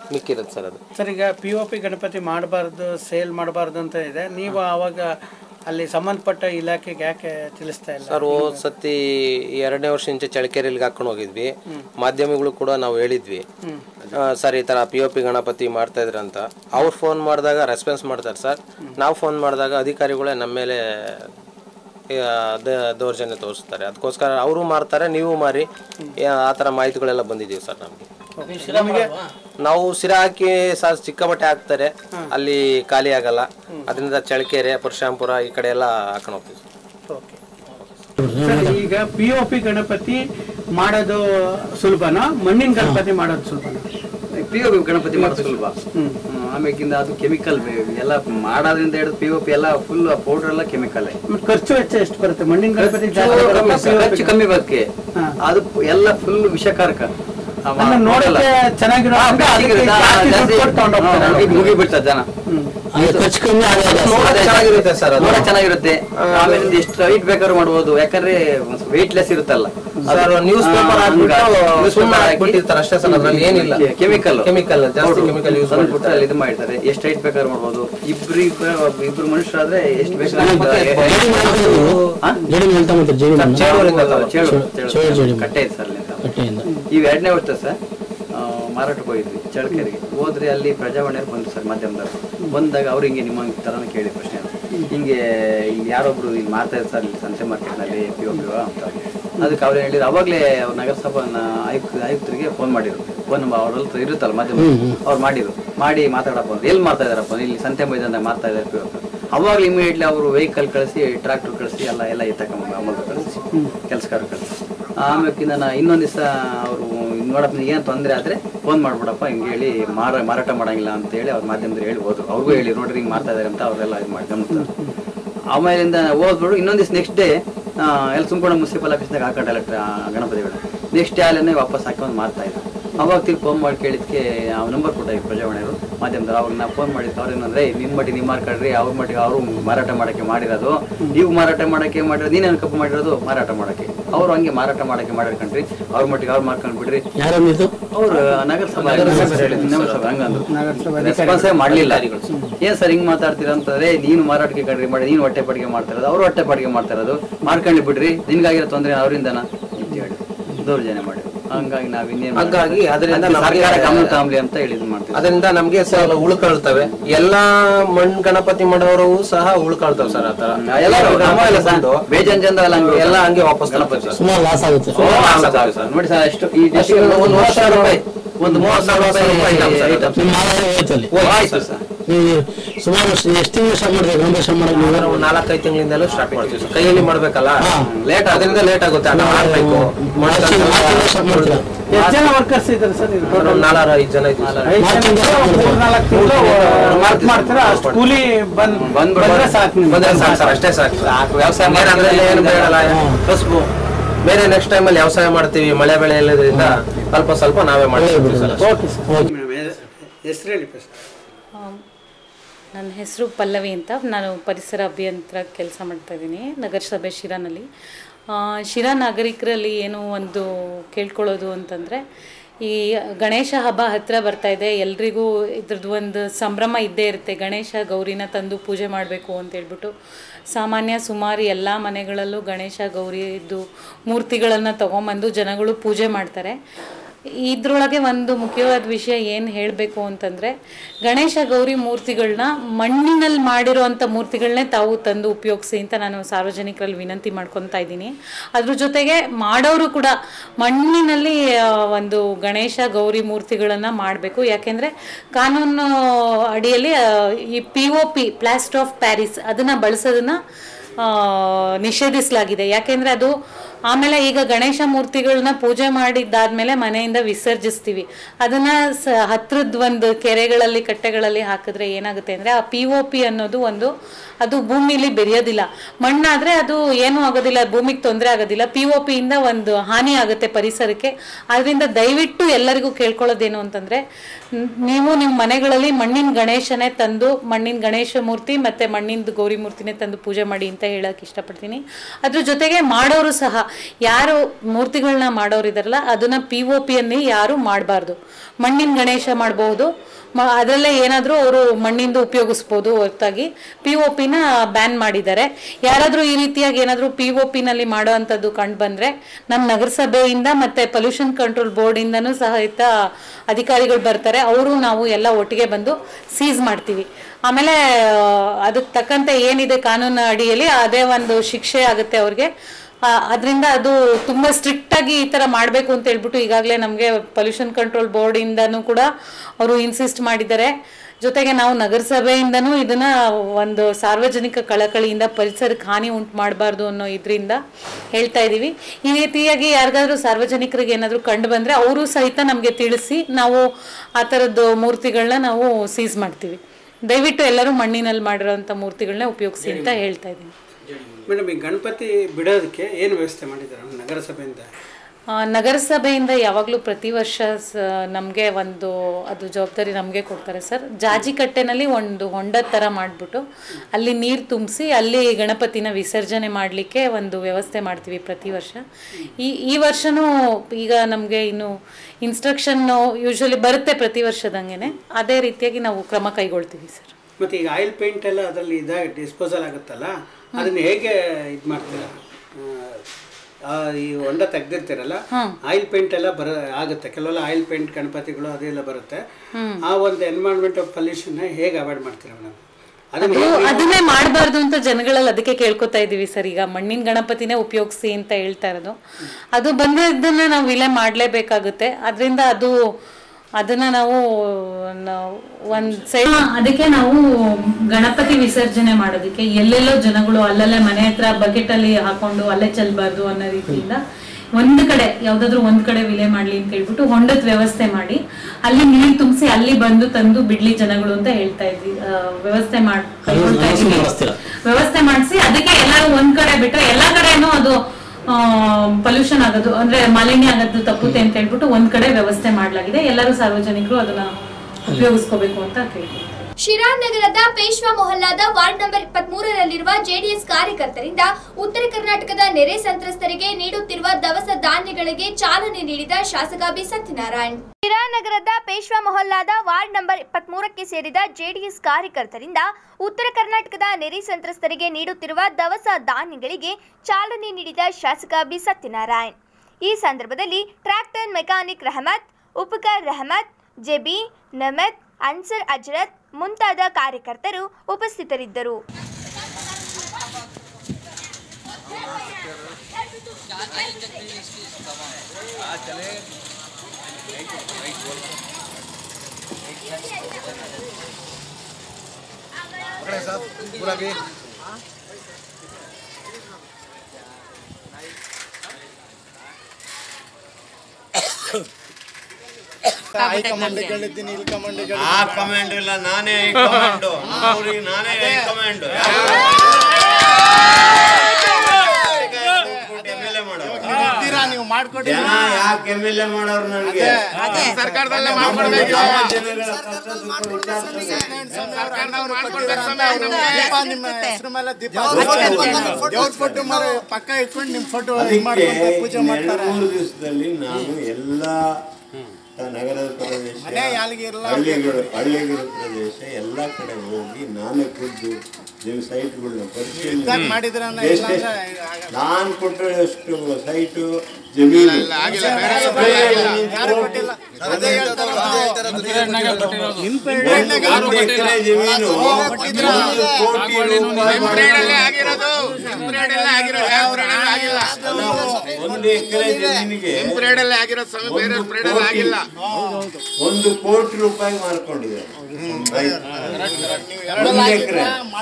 ಮಿಕ್ಕಿರುತ್ತೆ ಸರ್ ಅದು ಸರ್ ಈಗ ಪಿ ಒ ಪಿ ಗಣಪತಿ ಮಾಡಬಾರ್ದು ಸೇಲ್ ಮಾಡಬಾರ್ದು ಅಂತ ಇದೆ ನೀವು ಆವಾಗ ಅಲ್ಲಿ ಸಂಬಂಧಪಟ್ಟ ಇಲಾಖೆಗೆ ಯಾಕೆ ತಿಳಿಸ್ತಾ ಇಲ್ಲ ಸರ್ ಹೋದ್ ಸತಿ ಎರಡನೇ ವರ್ಷ ಇಂಚೆ ಚಳಕೆರೆಲಿಗೆ ಹಾಕೊಂಡು ಹೋಗಿದ್ವಿ ಮಾಧ್ಯಮಗಳು ಕೂಡ ನಾವು ಹೇಳಿದ್ವಿ ಹ್ಮ್. ಆ, ಸರ್ ಈ ಥರ ಪಿ ಒ ಪಿ ಗಣಪತಿ ಮಾಡ್ತಾ ಇದ್ರ ಅಂತ ಅವ್ರು ಫೋನ್ ಮಾಡಿದಾಗ ರೆಸ್ಪಾನ್ಸ್ ಮಾಡ್ತಾರೆ ಸರ್ ನಾವು ಫೋನ್ ಮಾಡಿದಾಗ ಅಧಿಕಾರಿಗಳೇ ನಮ್ಮ ಮೇಲೆ ಆ, ದ- ದೌರ್ಜನ್ಯ ತೋರಿಸ್ತಾರೆ ಅದಕ್ಕೋಸ್ಕರ ಅವರು ಮಾರ್ತಾರೆ ನೀವು ಮಾರಿ ಆ ಥರ ಮಾಹಿತಿಗಳೆಲ್ಲ ಬಂದಿದ್ದೀವಿ ಸರ್ ನಮಗೆ ನಿಮಗೆ ನಾವು ಸಿರ ಹಾಕಿ ಸರ್ ಸಿಕ್ಕಾಪಟ್ಟೆ ಹಾಕ್ತಾರೆ ಅಲ್ಲಿ ಖಾಲಿ ಆಗಲ್ಲ ಅದರಿಂದ ಚಳಕೆರೆ ಪರಶುರಾಂಪುರ ಈ ಕಡೆ ಎಲ್ಲ ಹಾಕೊಂಡು ಹೋಗ್ತೀವಿ ಸರ್, ಈಗ ಪಿ ಒ ಪಿ ಗಣಪತಿ ಮಾಡೋದು ಸುಲಭನಾ ಮಣ್ಣಿನ ಗಣಪತಿ ಮಾಡೋದು ಸುಲಭನಾ ಪಿ ಒ ಪಿ ಗಣಪತಿ ಮಾಡೋದು ಸುಲಭ ಆಮೇಕಿಂದ ಅದು ಕೆಮಿಕಲ್ ಎಲ್ಲ ಮಾಡೋದ್ರಿಂದ ಹಿಡಿದು ಪಿ ಒ ಪಿ ಎಲ್ಲ ಫುಲ್ ಪೌಡರ್ ಎಲ್ಲ ಕೆಮಿಕಲ್ ಮತ್ತೆ ಖರ್ಚು ವೆಚ್ಚ ಎಷ್ಟು ಬರುತ್ತೆ ಮಣ್ಣಿನ ಗಣಪತಿ ಜಾಸ್ತಿ ಬರುತ್ತಾ? ಖರ್ಚು ಕಮ್ಮಿ ಬದಕ್ಕೆ ಅದು ಎಲ್ಲ ಫುಲ್ ವಿಷಕಾರಕ ಅವ- ಅಂದ್ರೆ ನೋಡಕ್ಕೆ ಚೆನ್ನಾಗಿರೋ ಹಾ, ಅಂದ್ರೆ ಅದಕ್ಕೆ ಚೆನ್ನಾಗಿರುತ್ತೆ. ಜಾಸ್ತಿ ದುಡ್ಡು ಜಾಸ್ತಿ- ಕೊಟ್ಟು ತಗೊಂಡೋಗ್ತಾರೆ. ಹಾ, ಮುಗಿ- ಮುಗಿಬಿಡ್ತಾರೆ ಜನ ಖರ್ಚು ಕಮ್ಮಿ ನೋಡಕ್ ಚೆನ್ನಾಗಿರುತ್ತೆ ಸರ್ ಅದು. ನೋಡಕ್ ಚೆನ್ನಾಗಿರುತ್ತೆ ಆಮೇಲೆ ಎಷ್ಟು ಹೈಟ್ ಬೇಕಾದ್ರೂ ಮಾಡ್ಬೋದು ಯಾಕಂದ್ರೆ ವೆಯ್ಟ್ ಲೆಸ್ ಇರುತ್ತಲ್ಲ ಸರ್ ನ್ಯೂಸ್ ಪೇಪರ್ ಹಾಕ್ಬಿಟ್ಟು ಸುಮ್ಮನೆ ಹಾಕ್ಬಿಟ್ಟಿರ್ತಾರೆ ಅಷ್ಟೇ ಸರ್ ಅದ್ರಲ್ಲಿ ಏನಿಲ್ಲ ಕೆಮಿಕಲ್ ಕೆಮಿಕಲ್ ಜಾಸ್ತಿ ಕೆಮಿಕಲ್ ಯೂಸ್ ಬಿಟ್ಟು ಅಲ್ಲಿ ಇದು ಮಾಡಿರ್ತಾರೆ ಎಷ್ಟು ಹೈಟ್ ಬೇಕಾದ್ರೂ ಮಾಡ್ಬೋದು ಇಬ್ರು ಇಬ್ರು ಇಬ್ರು ಮನುಷ್ಯರಾದ್ರೆ ಎಷ್ಟು ಬೇಕಾದ್ರೆ ಕಟ್ಟೆ ಇದೆ ಸರ್ ಅಲ್ಲಿಂದ ಇವ್ ಎರಡನೇ ವರ್ಷ ಸರ್ ಆ, ಮಾರಾಟಕ್ಕೆ ಹೋಗಿದ್ವಿ ಚಳಕೆರೆಗೆ ಹೋದ್ರೆ ಅಲ್ಲಿ ಪ್ರಜಾವಾಣಿಯವ್ರು ಬಂದ್ರು ಸರ್ ಮಾಧ್ಯಮದವರು ಬಂದಾಗ ಅವ್ರು ಹಿಂಗೆ ನಿಮ್ಮ ತರನ ಕೇಳಿ ಪ್ರಶ್ನೆ ಹಿಂಗೆ ಇಲ್ಲಿ ಯಾರೊಬ್ರು ಇಲ್ಲಿ ಮಾಡ್ತಾ ಇದ್ದಾರೆ ಸರ್ ಇಲ್ಲಿ ಸಂತೆ ಮಾರ್ಕೆಟ್ನಲ್ಲಿ ಪಿ ಒ ಪಿ ಅಂತ ಅದಕ್ಕೆ ಅವ್ರು ಹೇಳಿದ್ರು ಅವಾಗಲೇ ಅವ್ರು ನಗರಸಭಾ ಆಯುಕ್ತ ಆಯುಕ್ತರಿಗೆ ಫೋನ್ ಮಾಡಿದ್ರು ಫೋನ್ ಅವ್ರ ಇರುತ್ತಲ್ಲ ಮಾಧ್ಯಮ ಅವ್ರು ಮಾಡಿದ್ರು ಮಾಡಿ ಮಾತಾಡಪ್ಪ ಅಂತ ಎಲ್ಲಿ ಮಾಡ್ತಾ ಇದಾರಪ್ಪ ಇಲ್ಲಿ ಸಂತೆ ಮೈದಾನ ಮಾಡ್ತಾ ಇದ್ದಾರೆ ಪಿ ಒ ಪಿ ಅವಾಗಲೇ ಇಮಿಡಿಯೇಟ್ಲಿ ಅವರು ವೆಹಿಕಲ್ ಕಳಿಸಿ ಟ್ರಾಕ್ಟರ್ ಕಳಿಸಿ ಎಲ್ಲ ಎಲ್ಲ ಎತ್ತಕೊಂಬ ಅಮೌಂಟ್ ಕಳಿಸಿ ಕೆಲಸಗಾರ ಕಳಿಸಿ ಆಮೇಲೆ ನಾನು ಇನ್ನೊಂದು ದಿವಸ ಅವರು ನೋಡಪ್ಪ ಏನು ತೊಂದರೆ ಆದರೆ ಫೋನ್ ಮಾಡ್ಬಿಡಪ್ಪ ಹಿಂಗೆ ಹೇಳಿ ಮಾರ ಮಾರಾಟ ಮಾಡಂಗಿಲ್ಲ ಅಂತ ಹೇಳಿ ಅವ್ರ ಮಾಧ್ಯಮದಲ್ಲಿ ಹೇಳಿ ಹೋದ್ರು ಅವ್ರಿಗೂ ಹೇಳಿ ನೋಡ್ರಿ ಹಿಂಗೆ ಮಾಡ್ತಾ ಇದಾರೆ ಅಂತ ಅವರೆಲ್ಲ ಇದು ಮಾಡಿ ಗಮನಿಸ್ತಾರೆ ಆಮೇಲಿಂದ ಹೋದ್ಬಿಡು ಇನ್ನೊಂದು ದಿವಸ ನೆಕ್ಸ್ಟ್ ಡೇ ಎಲ್ಲ ಸುಮ್ಕೊಂಡು ಮುನ್ಸಿಪಲ್ ಆಫೀಸ್ನಾಗ ಹಾಕೊಂಡು ಎಲೆಕ್ಟ್ರ ಗಣಪತಿಗಳು ನೆಕ್ಸ್ಟ್ ಡೇ ಅಲ್ಲೇ ವಾಪಸ್ ಹಾಕೊಂಡು ಮಾಡ್ತಾ ಇದ್ರು ಅವಾಗ ತಿರ್ಗಿ ಫೋನ್ ಮಾಡಿ ಕೇಳಿದ್ಕೆ ಅವ್ರ ನಂಬರ್ ಕೊಟ್ಟಾಗಿ ಪ್ರಜಾವಾಣಿಯವರು ಮಾಧ್ಯಮದವ್ರು ಅವಾಗ ನಾ ಫೋನ್ ಮಾಡಿದ್ದೆ ಅವ್ರು ಏನಂದ್ರೆ ನಿಮ್ಮ ಮಟ್ಟಿಗೆ ನೀವು ಮಾರ್ಕೊಳ್ರಿ ಅವ್ರ ಮಟ್ಟಿಗೆ ಅವರು ಮಾರಾಟ ಮಾಡಕ್ಕೆ ಮಾಡಿರೋದು ನೀವು ಮಾರಾಟ ಮಾಡಕ್ಕೆ ಮಾಡಿರೋದು ನೀನೇನು ಕಪ್ಪು ಮಾಡಿರೋದು ಮಾರಾಟ ಮಾಡಕ್ಕೆ ಅವ್ರು ಹಂಗೆ ಮಾರಾಟ ಮಾಡಕ್ಕೆ ಮಾಡಿರ್ಕೊಂಡ್ರಿ ಅವ್ರ ಮಟ್ಟಿಗೆ ಅವ್ರು ಮಾಡ್ಕೊಂಡ್ ಬಿಡ್ರಿ ಅವ್ರು ನಗರಸಭಾ ನಗರಸಭಾ ಹಂಗಂದ್ರು ರೆಸ್ಪಾನ್ಸೇ ಮಾಡ್ಲಿಲ್ಲ ಏನ್ ಸರ್ ಹಿಂಗ್ ಮಾತಾಡ್ತೀರಾ ಅಂತಂದ್ರೆ ನೀನು ಮಾರಾಟಕ್ಕೆ ಕಡ್ರಿ ಮಾಡಿ ನೀನು ಹೊಟ್ಟೆ ಪಡಿಗೆ ಮಾಡ್ತಾ ಇರೋದು ಅವ್ರು ಹೊಟ್ಟೆ ಪಡಿಗೆ ಮಾಡ್ತಾ ಇರೋದು ಮಾಡ್ಕೊಂಡ್ಲಿ ಬಿಡ್ರಿ ನಿನ್ಗಾಗಿರೋ ತೊಂದ್ರೆ ಅವರಿಂದನ ಅಂತ ಹೇಳಿ ದೌರ್ಜನ್ಯ ಮಾಡಿ ಹಂಗಾಗಿ ನಾವ್ ಇನ್ನೇನ್ ಹಾಗಾಗಿ ಅದರಿಂದ ಅದಕ್ಕೆ ನಮಗೆ- ಸರ್ಕಾರ ಗಮನ ತಗೊಂಬ್ಲಿ ಅಂತ ಹೇಳಿದ್ ಮಾಡ್ತೀವಿ ಅದರಿಂದ ನಮ್ಗೆ ಸರ್ ಉಳ್ಕೊಳ್ತವೆ ಎಲ್ಲಾ ಮಣ್ ಗಣಪತಿ ಮಾಡೋರು ಸಹ ಉಳ್ಕೊಳ್ತಾವೆ ಸರ್ ಆತರ ಎಲ್ಲರೂ ನಮ್ಮ ಎಲ್ಲ ಸಹ ಬಂದು ಬೇಜಾನ್ ಜನ ಎಲ್ಲ ಹಂಗೆ ಎಲ್ಲ ಹಂಗೆ ವಾಪಸ್ ತಲುಪುತ್ತೆ ಸರ್. ಸುಮಾರು ಲಾಸ್ ಆಗುತ್ತೆ ಸುಮಾರು loss ಆಗುತ್ತೆ ಸರ್ ನೋಡಿ ಸರ್ ಎಷ್ಟು ಈ ಡಿಸ್ಟ್ರಿಕ್ಟ್ ಒಂದು ಮೂವತ್ತು ಸಾವಿರ ರೂಪಾಯಿ ಒಂದು ಮೂವತ್ತು ಸಾವಿರ ರೂಪಾಯಿ items. ಆಯ್ತು ಸರ್ ಸುಮಾರು ಎಷ್ಟು ತಿಂಗಳು ಶ್ರಮ ಮಾಡಿದೆ ಗಣಪತಿ ಶ್ರಮ ಮಾಡಕ್ಕೆ ನೀವು? ನಾವು ನಾಲ್ಕೈದು ತಿಂಗಳಿಂದಲೂ ಸ್ಟಾರ್ಟ್ ಮಾಡ್ತೀವಿ ಸರ್ ಕೈಯಲ್ಲಿ ಮಾಡ್ಬೇಕಲ್ಲ ಲೇಟ್ ಅದರಿಂದ ಲೇಟ್ ಆಗುತ್ತೆ ಅದ ಮಾಡ್ಬೇಕು ಎಷ್ಟು ಜನ ವರ್ಕರ್ಸ್ ಇದ್ದಾರೆ ಸರ್ ಇದು ಟೋಟಲ್ ನಾಲ್ಕು ಐದು ಜನ ಇದ್ದೀವಿ ಸರ್. ಐದು ಜನ ಮೂರ್ನಾಲ್ಕು ತಿಂಗಳು ವರ್ಕ್ ಮಾಡ್ತಾರೆ ಅಷ್ಟು ಕೂಲಿ ಬಂದ್ ಬಂದ್ರೆ ಸಾಕು ನಿಮ್ಗೆ. ಬಂದ್ರೆ ಸಾಕು ಸರ್ ಅಷ್ಟೇ ಸಾಕು ಸಾಕು ವ್ಯವಸಾಯ ಮಾಡಿ ಅದ್ರಲ್ಲಿ ಏನು ಬೇಡಲ್ಲ ಕಸ್ಬು ಬೇರೆ ನೆಕ್ಸ್ಟ್ ಟೈಮಲ್ಲಿ ವ್ಯವಸಾಯ ಮಾಡ್ತೀವಿ ಮಳೆ ಬೆಳೆ ಇಲ್ಲದ್ರಿಂದ ಸ್ವಲ್ಪ ಸ್ವಲ್ಪ ನಾವೇ ಮಾಡ್ತೀವಿ ಸರ್ ಓಕೆ ಸರ್ ಹೆಸರು ಹೇಳಿ ಫಸ್ಟ್ ನನ್ನ ಹೆಸರು ಪಲ್ಲವಿ ಅಂತ ನಾನು ಪರಿಸರ ಅಭಿಯಂತರ ಕೆಲಸ ಮಾಡ್ತಾ ಇದ್ದೀನಿ ನಗರಸಭೆ ಶಿರಾನಲ್ಲಿ ಆ, ಶಿರಾ ನಾಗರಿಕರಲ್ಲಿ ಏನು ಒಂದು ಕೇಳ್ಕೊಳ್ಳೋದು ಅಂತಂದರೆ ಈ ಗಣೇಶ ಹಬ್ಬ ಹತ್ತಿರ ಬರ್ತಾ ಇದೆ ಎಲ್ರಿಗೂ ಇದ್ರದ್ದು ಒಂದು ಸಂಭ್ರಮ ಇದ್ದೇ ಇರುತ್ತೆ ಗಣೇಶ ಗೌರಿನ ತಂದು ಪೂಜೆ ಮಾಡಬೇಕು ಅಂತ ಹೇಳ್ಬಿಟ್ಟು ಸಾಮಾನ್ಯ ಸುಮಾರು ಎಲ್ಲ ಮನೆಗಳಲ್ಲೂ ಗಣೇಶ ಗೌರಿದು ಮೂರ್ತಿಗಳನ್ನು ತೊಗೊಂಬಂದು ಜನಗಳು ಪೂಜೆ ಮಾಡ್ತಾರೆ ಇದ್ರೊಳಗೆ ಒಂದು ಮುಖ್ಯವಾದ ವಿಷಯ ಏನು ಹೇಳಬೇಕು ಅಂತಂದರೆ ಗಣೇಶ ಗೌರಿ ಮೂರ್ತಿಗಳನ್ನ ಮಣ್ಣಿನಲ್ಲಿ ಮಾಡಿರೋವಂಥ ಮೂರ್ತಿಗಳನ್ನೇ ತಾವು ತಂದು ಉಪಯೋಗಿಸಿ ಅಂತ ನಾನು ಸಾರ್ವಜನಿಕರಲ್ಲಿ ವಿನಂತಿ ಮಾಡ್ಕೊತಾ ಇದ್ದೀನಿ ಅದ್ರ ಜೊತೆಗೆ ಮಾಡೋರು ಕೂಡ ಮಣ್ಣಿನಲ್ಲಿ ಆ, ಒಂದು ಗಣೇಶ ಗೌರಿ ಮೂರ್ತಿಗಳನ್ನು ಮಾಡಬೇಕು ಯಾಕೆಂದರೆ ಕಾನೂನು ಅಡಿಯಲ್ಲಿ ಆ, ಈ P O P plaster of Paris ಅದನ್ನು ಬಳಸೋದನ್ನು ಆ, ನಿಷೇಧಿಸಲಾಗಿದೆ ಯಾಕೆಂದರೆ ಅದು ಆಮೇಲೆ ಈಗ ಗಣೇಶ ಮೂರ್ತಿಗಳನ್ನ ಪೂಜೆ ಮಾಡಿದ್ದಾದ್ಮೇಲೆ ಮನೆಯಿಂದ ವಿಸರ್ಜಿಸ್ತೀವಿ ಅದನ್ನ ಸ ಹತ್ರದ ಒಂದು ಕೆರೆಗಳಲ್ಲಿ ಕಟ್ಟೆಗಳಲ್ಲಿ ಹಾಕಿದ್ರೆ ಏನಾಗುತ್ತೆ ಅಂದರೆ ಆ ಪಿ ಒ ಪಿ ಅನ್ನೋದು ಒಂದು ಅದು ಭೂಮಿಲಿ ಬೆರೆಯೋದಿಲ್ಲ ಮಣ್ಣಾದರೆ ಅದು ಏನೂ ಆಗೋದಿಲ್ಲ ಭೂಮಿಗೆ ತೊಂದರೆ ಆಗೋದಿಲ್ಲ ಪಿ ಒ ಪಿಯಿಂದ ಒಂದು ಹಾನಿ ಆಗುತ್ತೆ ಪರಿಸರಕ್ಕೆ ಅದರಿಂದ ದಯವಿಟ್ಟು ಎಲ್ಲರಿಗೂ ಕೇಳ್ಕೊಳ್ಳೋದೇನು ಅಂತಂದರೆ ನೀವು ನಿಮ್ಮ ಮನೆಗಳಲ್ಲಿ ಮಣ್ಣಿನ ಗಣೇಶನೇ ತಂದು ಮಣ್ಣಿನ ಗಣೇಶ ಮೂರ್ತಿ ಮತ್ತು ಮಣ್ಣಿಂದು ಗೌರಿ ಮೂರ್ತಿನೇ ತಂದು ಪೂಜೆ ಮಾಡಿ ಅಂತ ಹೇಳಕ್ಕೆ ಇಷ್ಟಪಡ್ತೀನಿ ಅದ್ರ ಜೊತೆಗೆ ಮಾಡೋರು ಸಹ ಯಾರು ಮೂರ್ತಿಗಳನ್ನ ಮಾಡೋರು ಇದಾರಲ್ಲ ಅದನ್ನ ಪಿ ಒ ಪಿಯಲ್ಲಿ ಯಾರು ಮಾಡಬಾರ್ದು ಮಣ್ಣಿನ ಗಣೇಶ ಮಾಡಬಹುದು ಮ ಅದರಲ್ಲೇ ಏನಾದರೂ ಅವರು ಮಣ್ಣಿಂದ ಉಪಯೋಗಿಸ್ಬೋದು ಹೊರತಾಗಿ ಪಿ ಒ ಪಿನ ಬ್ಯಾನ್ ಮಾಡಿದ್ದಾರೆ ಯಾರಾದರೂ ಈ ರೀತಿಯಾಗಿ ಏನಾದರೂ ಪಿ ಒ ಪಿನಲ್ಲಿ ಮಾಡೋ ಅಂಥದ್ದು ಕಂಡು ಬಂದರೆ ನಮ್ಮ ನಗರಸಭೆಯಿಂದ ಮತ್ತು ಪೊಲ್ಯೂಷನ್ ಕಂಟ್ರೋಲ್ ಬೋರ್ಡಿಂದನೂ ಸಹಿತ ಅಧಿಕಾರಿಗಳು ಬರ್ತಾರೆ ಅವರು ನಾವು ಎಲ್ಲ ಒಟ್ಟಿಗೆ ಬಂದು ಸೀಸ್ ಮಾಡ್ತೀವಿ ಆಮೇಲೆ ಅದಕ್ಕೆ ತಕ್ಕಂತೆ ಏನಿದೆ ಕಾನೂನು ಅಡಿಯಲ್ಲಿ ಅದೇ ಒಂದು ಶಿಕ್ಷೆ ಆಗುತ್ತೆ ಅವ್ರಿಗೆ ಅದರಿಂದ ಅದು ತುಂಬ ಸ್ಟ್ರಿಕ್ಟಾಗಿ ಈ ಥರ ಮಾಡಬೇಕು ಅಂತ ಹೇಳ್ಬಿಟ್ಟು ಈಗಾಗಲೇ ನಮಗೆ ಪೊಲ್ಯೂಷನ್ ಕಂಟ್ರೋಲ್ ಬೋರ್ಡಿಂದನೂ ಕೂಡ ಅವರು ಇನ್ಸಿಸ್ಟ್ ಮಾಡಿದ್ದಾರೆ ಜೊತೆಗೆ ನಾವು ನಗರಸಭೆಯಿಂದನೂ ಇದನ್ನ ಒಂದು ಸಾರ್ವಜನಿಕ ಕಳಕಳಿಯಿಂದ ಪರಿಸರಕ್ಕೆ ಹಾನಿ ಉಂಟು ಮಾಡಬಾರ್ದು ಅನ್ನೋ ಇದರಿಂದ ಹೇಳ್ತಾ ಇದ್ದೀವಿ ಈ ರೀತಿಯಾಗಿ ಯಾರಿಗಾದ್ರೂ ಸಾರ್ವಜನಿಕರಿಗೆ ಏನಾದರೂ ಕಂಡು ಬಂದರೆ ಅವರು ಸಹಿತ ನಮಗೆ ತಿಳಿಸಿ ನಾವು ಆ ಥರದ್ದು ಮೂರ್ತಿಗಳನ್ನ ನಾವು ಸೀಸ್ ಮಾಡ್ತೀವಿ ದಯವಿಟ್ಟು ಎಲ್ಲರೂ ಮಣ್ಣಿನಲ್ಲಿ ಮಾಡಿರೋಂಥ ಮೂರ್ತಿಗಳನ್ನ ಉಪಯೋಗಿಸಿ ಅಂತ ಹೇಳ್ತಾ ಇದ್ದೀನಿ ಮೇಡಮ್ ಈ ಗಣಪತಿ ಬಿಡೋದಕ್ಕೆ ಏನು ವ್ಯವಸ್ಥೆ ಮಾಡಿದ್ದಾರೆ ನಗರಸಭೆಯಿಂದ ಆ, ನಗರಸಭೆಯಿಂದ ಯಾವಾಗಲೂ ಪ್ರತಿ ವರ್ಷ ನಮಗೆ ಒಂದು ಅದು ಜವಾಬ್ದಾರಿ ನಮಗೆ ಕೊಡ್ತಾರೆ ಸರ್ ಜಾಜಿ ಕಟ್ಟೆನಲ್ಲಿ ಒಂದು ಹೊಂಡದ ಥರ ಮಾಡಿಬಿಟ್ಟು ಅಲ್ಲಿ ನೀರು ತುಂಬಿಸಿ ಅಲ್ಲಿ ಗಣಪತಿನ ವಿಸರ್ಜನೆ ಮಾಡಲಿಕ್ಕೆ ಒಂದು ವ್ಯವಸ್ಥೆ ಮಾಡ್ತೀವಿ ಪ್ರತಿ ವರ್ಷ ಈ ಈ ವರ್ಷನೂ ಈಗ ನಮಗೆ ಇನ್ನು ಇನ್ಸ್ಟ್ರಕ್ಷನ್ನು ಯೂಶ್ವಲಿ ಬರುತ್ತೆ ಪ್ರತಿ ವರ್ಷದಂಗೆ ಅದೇ ರೀತಿಯಾಗಿ ನಾವು ಕ್ರಮ ಕೈಗೊಳ್ತೀವಿ ಸರ್ ಮತ್ತೆ ಈಗ ಆಯಿಲ್ ಪೇಂಟ್ ಎಲ್ಲ ಅದರಲ್ಲಿ ಇದಾಗಿ ಡಿಸ್ಪೋಸಲ್ ಆಗುತ್ತಲ್ಲ ಅದನ್ನ ಹೇಗೆ ಇದು ಮಾಡ್ತೀರಾ ಆ, ಈ ಹೊಂಡ ತೆಗ್ದಿರ್ತೀರಲ್ಲ ಆಯಿಲ್ ಪೇಂಟ್ ಎಲ್ಲ ಬರ ಆಗುತ್ತೆ ಕೆಲವೆಲ್ಲ ಆಯಿಲ್ ಪೇಂಟ್ ಗಣಪತಿಗಳು ಅದೆಲ್ಲ ಬರುತ್ತೆ ಆ ಒಂದು ಎನ್ವೈರನ್ಮೆಂಟ್ ಆಫ್ ಪೊಲ್ಯೂಷನ್ ಹೇಗೆ ಅವಾಯ್ಡ್ ಮಾಡ್ತೀರಾ ಮೇಡಮ್ ಅದನ್ನ ಅದು ಹೇಗೆ ಅದನ್ನೇ ಮಾಡಬಾರ್ದು ಅಂತ ಜನಗಳಲ್ಲಿ ಅದಕ್ಕೆ ಕೇಳ್ಕೊತಾ ಇದೀವಿ ಸರ್ ಈಗ ಮಣ್ಣಿನ ಗಣಪತಿನೇ ಉಪಯೋಗಿಸಿ ಅಂತ ಹೇಳ್ತಾ ಇರೋದು ಅದು ಬಂದಿದ್ದನ್ನ ನಾವು ವಿಲೆ ಮಾಡಲೇಬೇಕಾಗುತ್ತೆ ಅದರಿಂದ ಅದು ಅದನ್ನ ನಾವು ನಾವು ಒಂದ್ ಸೈಡ್ ಅದಕ್ಕೆ ನಾವು ಗಣಪತಿ ವಿಸರ್ಜನೆ ಮಾಡೋದಕ್ಕೆ ಎಲ್ಲೆಲ್ಲೋ ಜನಗಳು ಅಲ್ಲಲ್ಲೇ ಮನೆ ಹತ್ರ ಬಕೆಟ್ ಅಲ್ಲಿ ಹಾಕೊಂಡು ಅಲ್ಲೇ ಚೆಲ್ಬಾರ್ದು ಅನ್ನೋ ರೀತಿಯಿಂದ ಒಂದ್ ಕಡೆ ಯಾವ್ದಾದ್ರು ಒಂದ್ ಕಡೆ ವಿಲೆ ಮಾಡ್ಲಿ ಅಂತ ಹೇಳ್ಬಿಟ್ಟು ಹೊಂಡದ ವ್ಯವಸ್ಥೆ ಮಾಡಿ ಅಲ್ಲಿ ನೀರ್ ತುಂಬಿಸಿ ಅಲ್ಲಿ ಬಂದು ತಂದು ಬಿಡ್ಲಿ ಜನಗಳು ಅಂತ ಹೇಳ್ತಾ ಇದ್ವಿ ಆ, ವ್ಯವಸ್ಥೆ ಮಾಡ್ ಕೈಗೊಳ್ತಾ ವ್ಯವಸ್ಥೆ ಇದೀವಿ ಮಾಡಿಸ್ತೀರಾ? ವ್ಯವಸ್ಥೆ ಮಾಡಿಸಿ ಅದಕ್ಕೆ ಎಲ್ಲರೂ ಒಂದ್ ಕಡೆ ಬಿಟ್ಟು ಎಲ್ಲಾ ಕಡೆನೂ ಅದು ಪೊಲ್ಯೂಷನ್ ಆಗೋದು ಅಂದ್ರೆ ಮಾಲಿನ್ಯ ಆಗೋದು ತಪ್ಪುತ್ತೆ ಅಂತ ಹೇಳ್ಬಿಟ್ಟು ಒಂದ್ ಕಡೆ ವ್ಯವಸ್ಥೆ ಮಾಡಲಾಗಿದೆ ಎಲ್ಲರೂ ಸಾರ್ವಜನಿಕರು ಅದನ್ನ ಉಪಯೋಗಿಸ್ಕೋಬೇಕು ಅಂತ ಕೇಳ್ತೀನಿ ಶಿರಾ ನಗರದ ಪೇಶ್ವಾ ಮೊಹಲ್ಲಾದ ವಾರ್ಡ್ ನಂಬರ್ ಇಪ್ಪತ್ತ್ ಮೂರರಲ್ಲಿರುವ ಜೆಡಿಎಸ್ ಕಾರ್ಯಕರ್ತರಿಂದ ಉತ್ತರ ಕರ್ನಾಟಕದ ನೆರೆ ಸಂತ್ರಸ್ತರಿಗೆ ನೀಡುತ್ತಿರುವ ದವಸ ಧಾನ್ಯಗಳಿಗೆ ಚಾಲನೆ ನೀಡಿದ ಶಾಸಕ ಬಿ ಸತ್ಯನಾರಾಯಣ್ ಶಿರಾ ನಗರದ ಪೇಶ್ವಾ ಮೊಹಲ್ಲಾದ ವಾರ್ಡ್ ನಂಬರ್ ಇಪ್ಪತ್ತ್ ಮೂರಕ್ಕೆ ಸೇರಿದ ಜೆಡಿಎಸ್ ಕಾರ್ಯಕರ್ತರಿಂದ ಉತ್ತರ ಕರ್ನಾಟಕದ ನೆರೆ ಸಂತ್ರಸ್ತರಿಗೆ ನೀಡುತ್ತಿರುವ ದವಸ ಧಾನ್ಯಗಳಿಗೆ ಚಾಲನೆ ನೀಡಿದ ಶಾಸಕ ಬಿ ಸತ್ಯನಾರಾಯಣ್ ಈ ಸಂದರ್ಭದಲ್ಲಿ tractor mechanic Rahmat Upkar Rahmat JB Namat Ansar Ajrat ಮುಂತಾದ ಕಾರ್ಯಕರ್ತರು ಉಪಸ್ಥಿತರಿದ್ದರು ಹೈಕಮಾಂಡ್ ಕೇಳಿದ್ದೀನಿ ಇಲ್ಲಿ ಕಮಾಂಡ್ ಆ ಕಮಾಂಡ್ ಇಲ್ಲ ನಾನೇ ಹೈಕಮಾಂಡ್ ಅವ್ರಿಗೆ ನಾನೇ ಹೈಕಮಾಂಡ್ ಎಮ್ ಎಲ್ ಎ ಮಾಡೋರು ಇದ್ದೀರಾ ನೀವು ಮಾಡ್ಕೊಡಿ ಜನ ಯಾಕೆ ಎಮ್ ಎಲ್ ಎ ಮಾಡೋರು ನನಗೆ ಅದೇ ಸರ್ಕಾರದಲ್ಲೇ ಮಾಡ್ಕೊಡ್ಬೇಕು ದೀಪ ನಿಮ್ಮ ಹೆಸರು ಮೇಲೆ ದೀಪ ದೇವ್ರ ಫೋಟೋ ಮಾರು ಪಕ್ಕ ಇಟ್ಕೊಂಡು ನಿಮ್ಮ ಫೋಟೋ ಅದಕ್ಕೆ ಮಾಡ್ಕೊಂಡು ಪೂಜೆ ಮಾಡ್ತಾರೆ ಎರಡು ಮೂರು ದಿವಸದಲ್ಲಿ ನಾನು ಎಲ್ಲ ನಗರದ ಪ್ರದೇಶ ಮನೆ ಯಾಲ್ಗೆ ಇರಲ್ಲ. ಹಳ್ಳಿಗಳು ಹಳ್ಳಿಗಳ ಪ್ರದೇಶ ಎಲ್ಲ ಕಡೆ ಹೋಗಿ ನಾನೇ ಖುದ್ದು ನೀವು ಸೈಟ್ಗಳನ್ನ ಇದ್ದಾಗ ಮಾಡಿದ್ರನ್ನ ಪರಿಶೀಲನೆ ಇಲ್ಲ ಎಷ್ಟೆಷ್ಟು- ಅಂದ್ರೆ ನಾನ್ ಕೊಟ್ಟಿರೋಷ್ಟು ಸೈಟು ಜಮೀನು ಇಲ್ಲ, ಆಗಿಲ್ಲ, ಬೇರೆ ಬೇರೆ ಆಗಿಲ್ಲ. ಯಾರು ಕೊಟ್ಟಿಲ್ಲ. ಅದೇ ಹೇಳ್ತಾರೆ ಒಂದು ಎಕರೆ ಜಮೀನು ಒಂದು ಕೋಟಿ ರೂಪಾಯಿ ಅಲ್ಲ, ಒಂದು ಎಕರೆ ಜಮೀನಿಗೆ ಒಂದು- ಒಂದು ಕೋಟಿ ರೂಪಾಯಿ ಮಾರ್ಕೊಂಡಿದ್ದಾರೆ ರೈತ. ಒಂದು ಎಕರೆ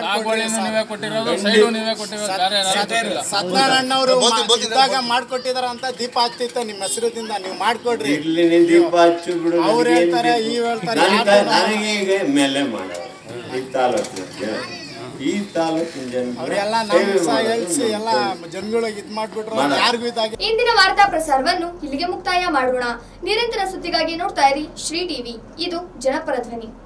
ಸತ್ಯನಾರಾಯಣವರು ಇದ್ದಾಗ ಮಾಡ್ಕೊಟ್ಟಿದಾರ ಅಂತ ದೀಪ ಹತ್ತಿತ್ತ ನಿಮ್ಮ ಹೆಸರದಿಂದ ನೀವು ಮಾಡ್ಕೊಡ್ರಿ ಇರ್ಲಿ ನೀನ್ ದೀಪ ಹಚ್ಚು ಬಿಡು ಅವ್ರು ನನಗೇನ್ ಹೇಳ್ತಾರೆ, ಬೇಕು? ಇವ್ ಹೇಳ್ತಾರೆ, ನನಗೆ ಯಾರ್ನೋ- ನನಗೀಗ ಮೇಲೆ ಮಾಡೋರು ಈ ತಾಲೂಕಿಗೆ ಈ ತಾಲೂಕಿನ ಜನ ಅವರೆಲ್ಲ ನಮ್ಮ ಸಹ ಹೇಳ್ಸಿ ಎಲ್ಲ ಜನಗಳಿಗೆ ಇದ್ ಮಾಡ್ಬಿಟ್ರು ಮಾಡ. ಯಾರಿಗೂ ಇದಾಗಿ ಇಂದಿನ ವಾರ್ತಾ ಪ್ರಸಾರವನ್ನು ಇಲ್ಲಿಗೆ ಮುಕ್ತಾಯ ಮಾಡೋಣ ನಿರಂತರ ಸುದ್ದಿಗಾಗಿ ನೋಡ್ತಾ ಇರಿ ಶ್ರೀ ಟಿವಿ ಇದು ಜನಪರ ಧ್ವನಿ